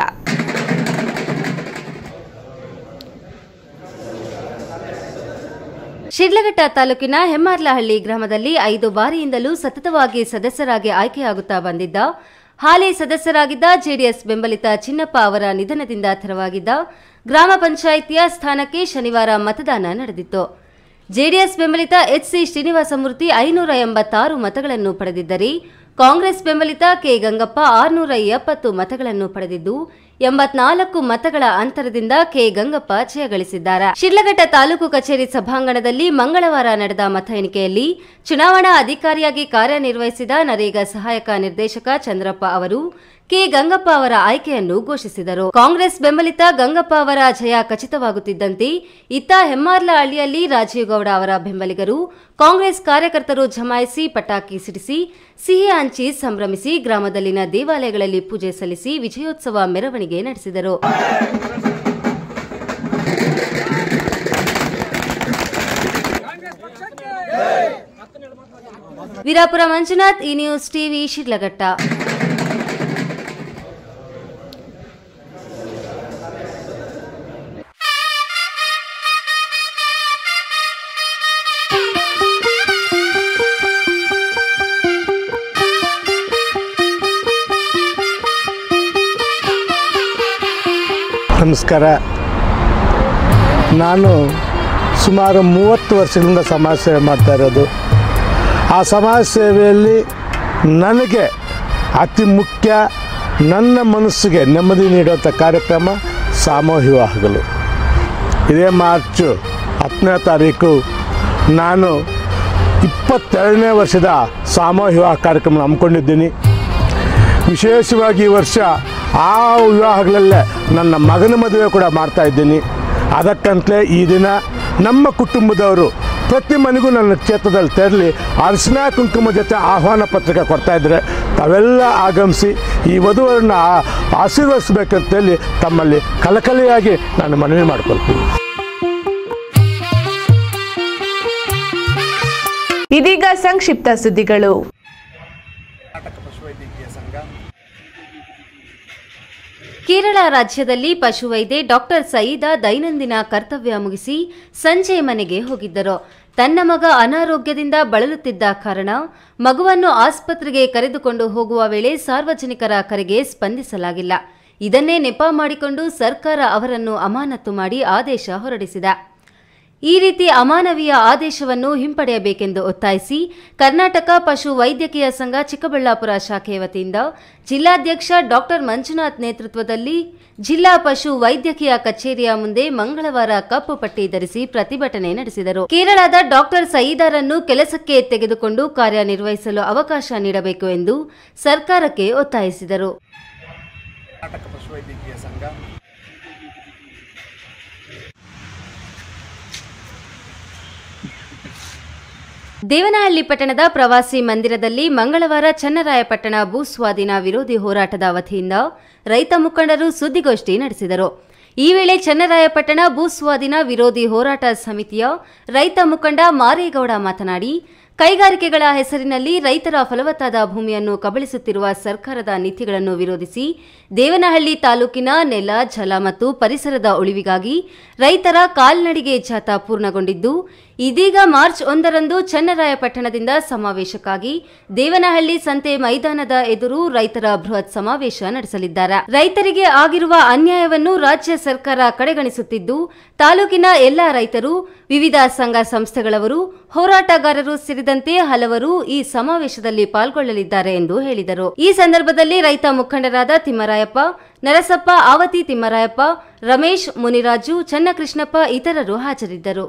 ಶಿಡ್ಲಘಟ್ಟ ತಾಲೂಕಿನ ಹೆಮ್ಮಾರ್ಲಹಳ್ಳಿ ಗ್ರಾಮದಲ್ಲಿ ಐದು ಬಾರಿಯಿಂದಲೂ ಸತತವಾಗಿ ಸದಸ್ಯರಾಗಿ ಆಯ್ಕೆಯಾಗುತ್ತಾ ಬಂದಿದ್ದ ಹಾಲಿ ಸದಸ್ಯರಾಗಿದ್ದ ಜೆಡಿಎಸ್ ಬೆಂಬಲಿತ ಚಿನ್ನಪ್ಪ ಅವರ ನಿಧನದಿಂದ ತೆರವಾಗಿದ್ದ ಗ್ರಾಮ ಪಂಚಾಯಿತಿಯ ಸ್ಥಾನಕ್ಕೆ ಶನಿವಾರ ಮತದಾನ ನಡೆದಿತ್ತು ಜೆಡಿಎಸ್ ಬೆಂಬಲಿತ ಎಚ್ಸಿ ಶ್ರೀನಿವಾಸಮೂರ್ತಿ ಐನೂರ ಎಂಬತ್ತಾರು ಮತಗಳನ್ನು ಪಡೆದಿದ್ದರೆ ಕಾಂಗ್ರೆಸ್ ಬೆಂಬಲಿತ ಕೆ ಗಂಗಪ್ಪ ಆರುನೂರ ಎಪ್ಪತ್ತು ಮತಗಳನ್ನು ಪಡೆದಿದ್ದು ಎಂಬತ್ನಾಲ್ಕು ಮತಗಳ ಅಂತರದಿಂದ ಕೆ ಗಂಗಪ್ಪ ಜಯಗಳಿಸಿದ್ದಾರೆ ಶಿಡ್ಲಘಟ್ಟ ತಾಲೂಕು ಕಚೇರಿ ಸಭಾಂಗಣದಲ್ಲಿ ಮಂಗಳವಾರ ನಡೆದ ಮತ ಎಣಿಕೆಯಲ್ಲಿ ಚುನಾವಣಾ ಅಧಿಕಾರಿಯಾಗಿ ಕಾರ್ಯನಿರ್ವಹಿಸಿದ ನರೇಗಾ ಸಹಾಯಕ ನಿರ್ದೇಶಕ ಚಂದ್ರಪ್ಪ ಅವರು ಕೆ ಗಂಗಪ್ಪ ಅವರ ಆಯ್ಕೆಯನ್ನು ಘೋಷಿಸಿದರು ಕಾಂಗ್ರೆಸ್ ಬೆಂಬಲಿತ ಗಂಗಪ್ಪ ಅವರ ಜಯ ಖಚಿತವಾಗುತ್ತಿದ್ದಂತೆ ಇತ್ತ ಹೆಮ್ಮಾರ್ಲ ಹಳ್ಳಿಯಲ್ಲಿ ರಾಜೀವ್ ಗೌಡ ಅವರ ಬೆಂಬಲಿಗರು ಕಾಂಗ್ರೆಸ್ ಕಾರ್ಯಕರ್ತರು ಜಮಾಯಿಸಿ ಪಟಾಕಿ ಸಿಡಿಸಿ ಸಿಹಿ ಹಂಚಿ ಸಂಭ್ರಮಿಸಿ ಗ್ರಾಮದಲ್ಲಿನ ದೇವಾಲಯಗಳಲ್ಲಿ ಪೂಜೆ ಸಲ್ಲಿಸಿ ವಿಜಯೋತ್ಸವ ಮೆರವಣಿಗೆ ನಡೆಸಿದರು ವೀರಾಪುರ ಮಂಜುನಾಥ್ ಈ ನ್ಯೂಸ್ ಟಿವಿ ಶಿಡ್ಲಘಟ್ಟ ನಮಸ್ಕಾರ ನಾನು ಸುಮಾರು ಮೂವತ್ತು ವರ್ಷಗಳಿಂದ ಸಮಾಜ ಸೇವೆ ಮಾಡ್ತಾ ಇರೋದು ಆ ಸಮಾಜ ಸೇವೆಯಲ್ಲಿ ನನಗೆ ಅತಿ ಮುಖ್ಯ ನನ್ನ ಮನಸ್ಸಿಗೆ ನೆಮ್ಮದಿ ನೀಡುವಂಥ ಕಾರ್ಯಕ್ರಮ ಸಾಮೂಹಿಕ ವಿವಾಹಗಳು ಇದೇ ಮಾರ್ಚು ಹತ್ತನೇ ತಾರೀಕು ನಾನು ಇಪ್ಪತ್ತೆರಡನೇ ವರ್ಷದ ಸಾಮೂಹಿಕ ವಿವಾಹ ಕಾರ್ಯಕ್ರಮ ಹಮ್ಮಿಕೊಂಡಿದ್ದೀನಿ ವಿಶೇಷವಾಗಿ ಈ ವರ್ಷ ಆ ವಿವಾಹಗಳಲ್ಲೇ ನನ್ನ ಮಗನ ಮದುವೆ ಕೂಡ ಮಾಡ್ತಾ ಇದ್ದೀನಿ ಅದಕ್ಕಂತಲೇ ಈ ದಿನ ನಮ್ಮ ಕುಟುಂಬದವರು ಪ್ರತಿ ಮನೆಗೂ ನನ್ನ ಕ್ಷೇತ್ರದಲ್ಲಿ ತೆರಳಿ ಅರಿಶಿನ ಕುಂಕುಮ ಜೊತೆ ಆಹ್ವಾನ ಪತ್ರಿಕೆ ಕೊಡ್ತಾ ಇದ್ದಾರೆ ತಾವೆಲ್ಲ ಆಗಮಿಸಿ ಈ ವಧುವರನ್ನ ಆ- ಆಶೀರ್ವದಿಸಬೇಕಂತೇಳಿ ತಮ್ಮಲ್ಲಿ ಕಲಕಲೆಯಾಗಿ ನಾನು ಮನವಿ ಮಾಡ್ಕೊಳ್ತೀನಿ ಇದೀಗ ಸಂಕ್ಷಿಪ್ತ ಸುದ್ದಿಗಳು ಕೇರಳ ರಾಜ್ಯದಲ್ಲಿ ಪಶುವೈದ್ಯೆ ಡಾಕ್ಟರ್ ಸಯೀದಾ ದೈನಂದಿನ ಕರ್ತವ್ಯ ಮುಗಿಸಿ ಸಂಜೆ ಮನೆಗೆ ಹೋಗಿದ್ದರು ತನ್ನ ಮಗ ಅನಾರೋಗ್ಯದಿಂದ ಬಳಲುತ್ತಿದ್ದ ಕಾರಣ ಮಗುವನ್ನು ಆಸ್ಪತ್ರೆಗೆ ಕರೆದುಕೊಂಡು ಹೋಗುವ ವೇಳೆ ಸಾರ್ವಜನಿಕರ ಕರೆಗೆ ಸ್ಪಂದಿಸಲಾಗಿಲ್ಲ ಇದನ್ನೇ ನೆಪ ಮಾಡಿಕೊಂಡು ಸರ್ಕಾರ ಅವರನ್ನು ಅಮಾನತು ಮಾಡಿ ಆದೇಶ ಹೊರಡಿಸಿದೆ ಈ ರೀತಿ ಅಮಾನವೀಯ ಆದೇಶವನ್ನು ಹಿಂಪಡೆಯಬೇಕೆಂದು ಒತ್ತಾಯಿಸಿ ಕರ್ನಾಟಕ ಪಶು ವೈದ್ಯಕೀಯ ಸಂಘ ಚಿಕ್ಕಬಳ್ಳಾಪುರ ಶಾಖೆ ವತಿಯಿಂದ ಜಿಲ್ಲಾಧ್ಯಕ್ಷ ಡಾಕ್ಟರ್ ಮಂಜುನಾಥ್ ನೇತೃತ್ವದಲ್ಲಿ ಜಿಲ್ಲಾ ಪಶು ವೈದ್ಯಕೀಯ ಕಚೇರಿಯ ಮುಂದೆ ಮಂಗಳವಾರ ಕಪ್ಪು ಪಟ್ಟಿ ಧರಿಸಿ ಪ್ರತಿಭಟನೆ ನಡೆಸಿದರು ಕೇರಳದ ಡಾಕ್ಟರ್ ಸಯೀದಾರನ್ನು ಕೆಲಸಕ್ಕೆ ತೆಗೆದುಕೊಂಡು ಕಾರ್ಯನಿರ್ವಹಿಸಲು ಅವಕಾಶ ನೀಡಬೇಕು ಎಂದು ಸರ್ಕಾರಕ್ಕೆ ಒತ್ತಾಯಿಸಿದರು ಕರ್ನಾಟಕ ಪಶುವೈದ್ಯಕೀಯ ಸಂಘ ದೇವನಹಳ್ಳಿ ಪಟ್ಟಣದ ಪ್ರವಾಸಿ ಮಂದಿರದಲ್ಲಿ ಮಂಗಳವಾರ ಚನ್ನರಾಯಪಟ್ಟಣ ಭೂಸ್ವಾಧೀನ ವಿರೋಧಿ ಹೋರಾಟದ ವತಿಯಿಂದ ರೈತ ಮುಖಂಡರು ಸುದ್ದಿಗೋಷ್ಠಿ ನಡೆಸಿದರು ಈ ವೇಳೆ ಚನ್ನರಾಯಪಟ್ಟಣ ಭೂಸ್ವಾಧೀನ ವಿರೋಧಿ ಹೋರಾಟ ಸಮಿತಿಯ ರೈತ ಮುಖಂಡ ಮಾರೇಗೌಡ ಮಾತನಾಡಿ ಕೈಗಾರಿಕೆಗಳ ಹೆಸರಿನಲ್ಲಿ ರೈತರ ಫಲವತ್ತಾದ ಭೂಮಿಯನ್ನು ಕಬಳಿಸುತ್ತಿರುವ ಸರ್ಕಾರದ ನೀತಿಗಳನ್ನು ವಿರೋಧಿಸಿ ದೇವನಹಳ್ಳಿ ತಾಲೂಕಿನ ನೆಲ ಜಲ ಮತ್ತು ಪರಿಸರದ ಉಳಿವಿಗಾಗಿ ರೈತರ ಕಾಲ್ನಡಿಗೆ ಜಾಥಾ ಪೂರ್ಣಗೊಂಡಿದ್ದು ಇದೀಗ ಮಾರ್ಚ್ ಒಂದರಂದು ಚನ್ನರಾಯಪಟ್ಟಣದಿಂದ ಸಮಾವೇಶಕ್ಕಾಗಿ ದೇವನಹಳ್ಳಿ ಸಂತೆ ಮೈದಾನದ ಎದುರು ರೈತರ ಬೃಹತ್ ಸಮಾವೇಶ ನಡೆಸಲಿದ್ದಾರೆ ರೈತರಿಗೆ ಆಗಿರುವ ಅನ್ಯಾಯವನ್ನು ರಾಜ್ಯ ಸರ್ಕಾರ ಕಡೆಗಣಿಸುತ್ತಿದ್ದು ತಾಲೂಕಿನ ಎಲ್ಲಾ ರೈತರು ವಿವಿಧ ಸಂಘ ಸಂಸ್ಥೆಗಳವರು ಹೋರಾಟಗಾರರು ಸೇರಿದಂತೆ ಹಲವರು ಈ ಸಮಾವೇಶದಲ್ಲಿ ಪಾಲ್ಗೊಳ್ಳಲಿದ್ದಾರೆ ಎಂದು ಹೇಳಿದರು ಈ ಸಂದರ್ಭದಲ್ಲಿ ರೈತ ಮುಖಂಡರಾದ ತಿಮ್ಮರಾಯಪ್ಪ ನರಸಪ್ಪ ಆವತಿ ತಿಮ್ಮರಾಯಪ್ಪ ರಮೇಶ್ ಮುನಿರಾಜು ಚನ್ನಕೃಷ್ಣಪ್ಪ ಇತರರು ಹಾಜರಿದ್ದರು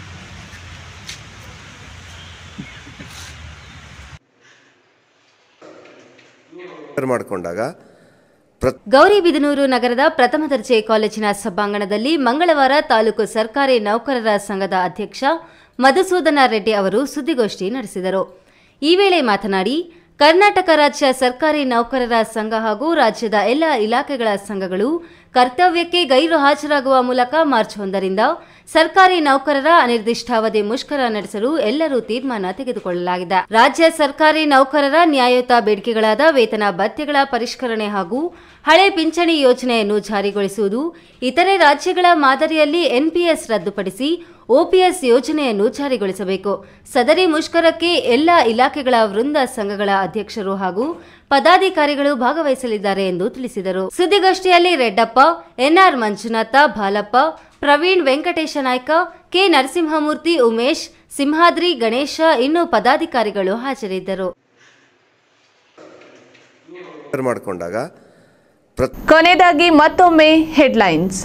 ಮಾಡಿಕೊಂಡಾಗ ಗೌರಿಬಿದನೂರು ನಗರದ ಪ್ರಥಮ ದರ್ಜೆ ಕಾಲೇಜಿನ ಸಭಾಂಗಣದಲ್ಲಿ ಮಂಗಳವಾರ ತಾಲೂಕು ಸರ್ಕಾರಿ ನೌಕರರ ಸಂಘದ ಅಧ್ಯಕ್ಷ ಮಧುಸೂದನ ರೆಡ್ಡಿ ಅವರು ಸುದ್ದಿಗೋಷ್ಠಿ ನಡೆಸಿದರು ಈ ವೇಳೆ ಮಾತನಾಡಿ ಕರ್ನಾಟಕ ರಾಜ್ಯ ಸರ್ಕಾರಿ ನೌಕರರ ಸಂಘ ಹಾಗೂ ರಾಜ್ಯದ ಎಲ್ಲ ಇಲಾಖೆಗಳ ಸಂಘಗಳು ಕರ್ತವ್ಯಕ್ಕೆ ಗೈರು ಹಾಜರಾಗುವ ಮೂಲಕ ಮಾರ್ಚ್ ಒಂದರಿಂದ ಸರ್ಕಾರಿ ನೌಕರರ ಅನಿರ್ದಿಷ್ಟಾವಧಿ ಮುಷ್ಕರ ನಡೆಸಲು ಎಲ್ಲರೂ ತೀರ್ಮಾನ ತೆಗೆದುಕೊಳ್ಳಲಾಗಿದೆ ರಾಜ್ಯ ಸರ್ಕಾರಿ ನೌಕರರ ನ್ಯಾಯಯುತ ಬೇಡಿಕೆಗಳಾದ ವೇತನ ಭತ್ಯೆಗಳ ಪರಿಷ್ಕರಣೆ ಹಾಗೂ ಹಳೆ ಪಿಂಚಣಿ ಯೋಜನೆಯನ್ನು ಜಾರಿಗೊಳಿಸುವುದು ಇತರೆ ರಾಜ್ಯಗಳ ಮಾದರಿಯಲ್ಲಿ ಎನ್ಪಿಎಸ್ ರದ್ದುಪಡಿಸಿ ಒಪಿಎಸ್ ಯೋಜನೆಯನ್ನು ಜಾರಿಗೊಳಿಸಬೇಕು ಸದರಿ ಮುಷ್ಕರಕ್ಕೆ ಎಲ್ಲ ಇಲಾಖೆಗಳ ವೃಂದ ಸಂಘಗಳ ಅಧ್ಯಕ್ಷರು ಹಾಗೂ ಪದಾಧಿಕಾರಿಗಳು ಭಾಗವಹಿಸಲಿದ್ದಾರೆ ಎಂದು ತಿಳಿಸಿದರು ಸುದ್ದಿಗೋಷ್ಠಿಯಲ್ಲಿ ರೆಡ್ಡಪ್ಪ ಎನ್ಆರ್ ಮಂಜುನಾಥ ಬಾಲಪ್ಪ ಪ್ರವೀಣ್ ವೆಂಕಟೇಶ ನಾಯ್ಕ ಕೆ ನರಸಿಂಹಮೂರ್ತಿ ಉಮೇಶ್ ಸಿಂಹಾದ್ರಿ ಗಣೇಶ ಇನ್ನೂ ಪದಾಧಿಕಾರಿಗಳು ಹಾಜರಿದ್ದರು ಮಾಡಿಕೊಂಡಾಗ ಕೊನೆಯದಾಗಿ ಮತ್ತೊಮ್ಮೆ ಹೆಡ್ಲೈನ್ಸ್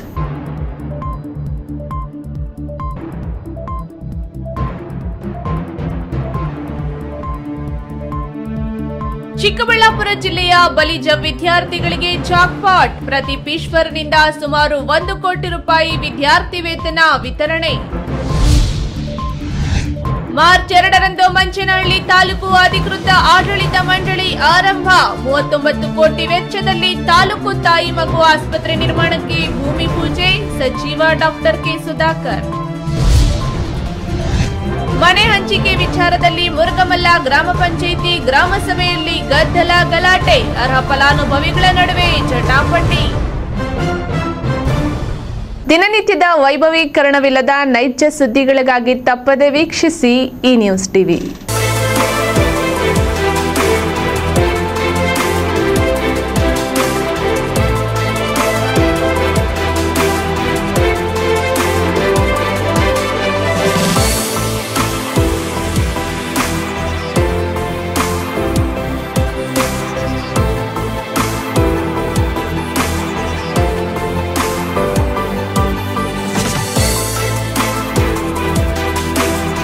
ಚಿಕ್ಕಬಳ್ಳಾಪುರ ಜಿಲ್ಲೆಯ ಬಲಿಜ ವಿದ್ಯಾರ್ಥಿಗಳಿಗೆ ಜಾಕ್ಪಾಟ್ ಪ್ರದೀಪ್ ಈಶ್ವರ್ನಿಂದ ಸುಮಾರು ಒಂದು ಕೋಟಿ ರೂಪಾಯಿ ವಿದ್ಯಾರ್ಥಿ ವೇತನ ವಿತರಣೆ ಮಾರ್ಚ್ ಎರಡರಂದು ಮಂಚನಹಳ್ಳಿ ತಾಲೂಕು ಅಧಿಕೃತ ಆಡಳಿತ ಮಂಡಳಿ ಆರಂಭ ಮೂವತ್ತೊಂಬತ್ತು ಕೋಟಿ ವೆಚ್ಚದಲ್ಲಿ ತಾಲೂಕು ತಾಯಿ ಮಗು ಆಸ್ಪತ್ರೆ ನಿರ್ಮಾಣಕ್ಕೆ ಭೂಮಿ ಪೂಜೆ ಸಚಿವ ಡಾಕ್ಟರ್ ಕೆ ಸುಧಾಕರ್ ಮನೆ ಹಂಚಿಕೆ ವಿಚಾರದಲ್ಲಿ ಮುರುಗಮಲ್ಲ ಗ್ರಾಮ ಪಂಚಾಯಿತಿ ಗ್ರಾಮ ಸಭೆಯಲ್ಲಿ ಗದ್ದಲ ಗಲಾಟೆ ಅರ್ಹ ಫಲಾನುಭವಿಗಳ ನಡುವೆ ಜಟಾಪಟಿ ದಿನನಿತ್ಯದ ವೈಭವೀಕರಣವಿಲ್ಲದ ನೈಜ ಸುದ್ದಿಗಳಿಗಾಗಿ ತಪ್ಪದೆ ವೀಕ್ಷಿಸಿ ಈ ನ್ಯೂಸ್ ಟಿವಿ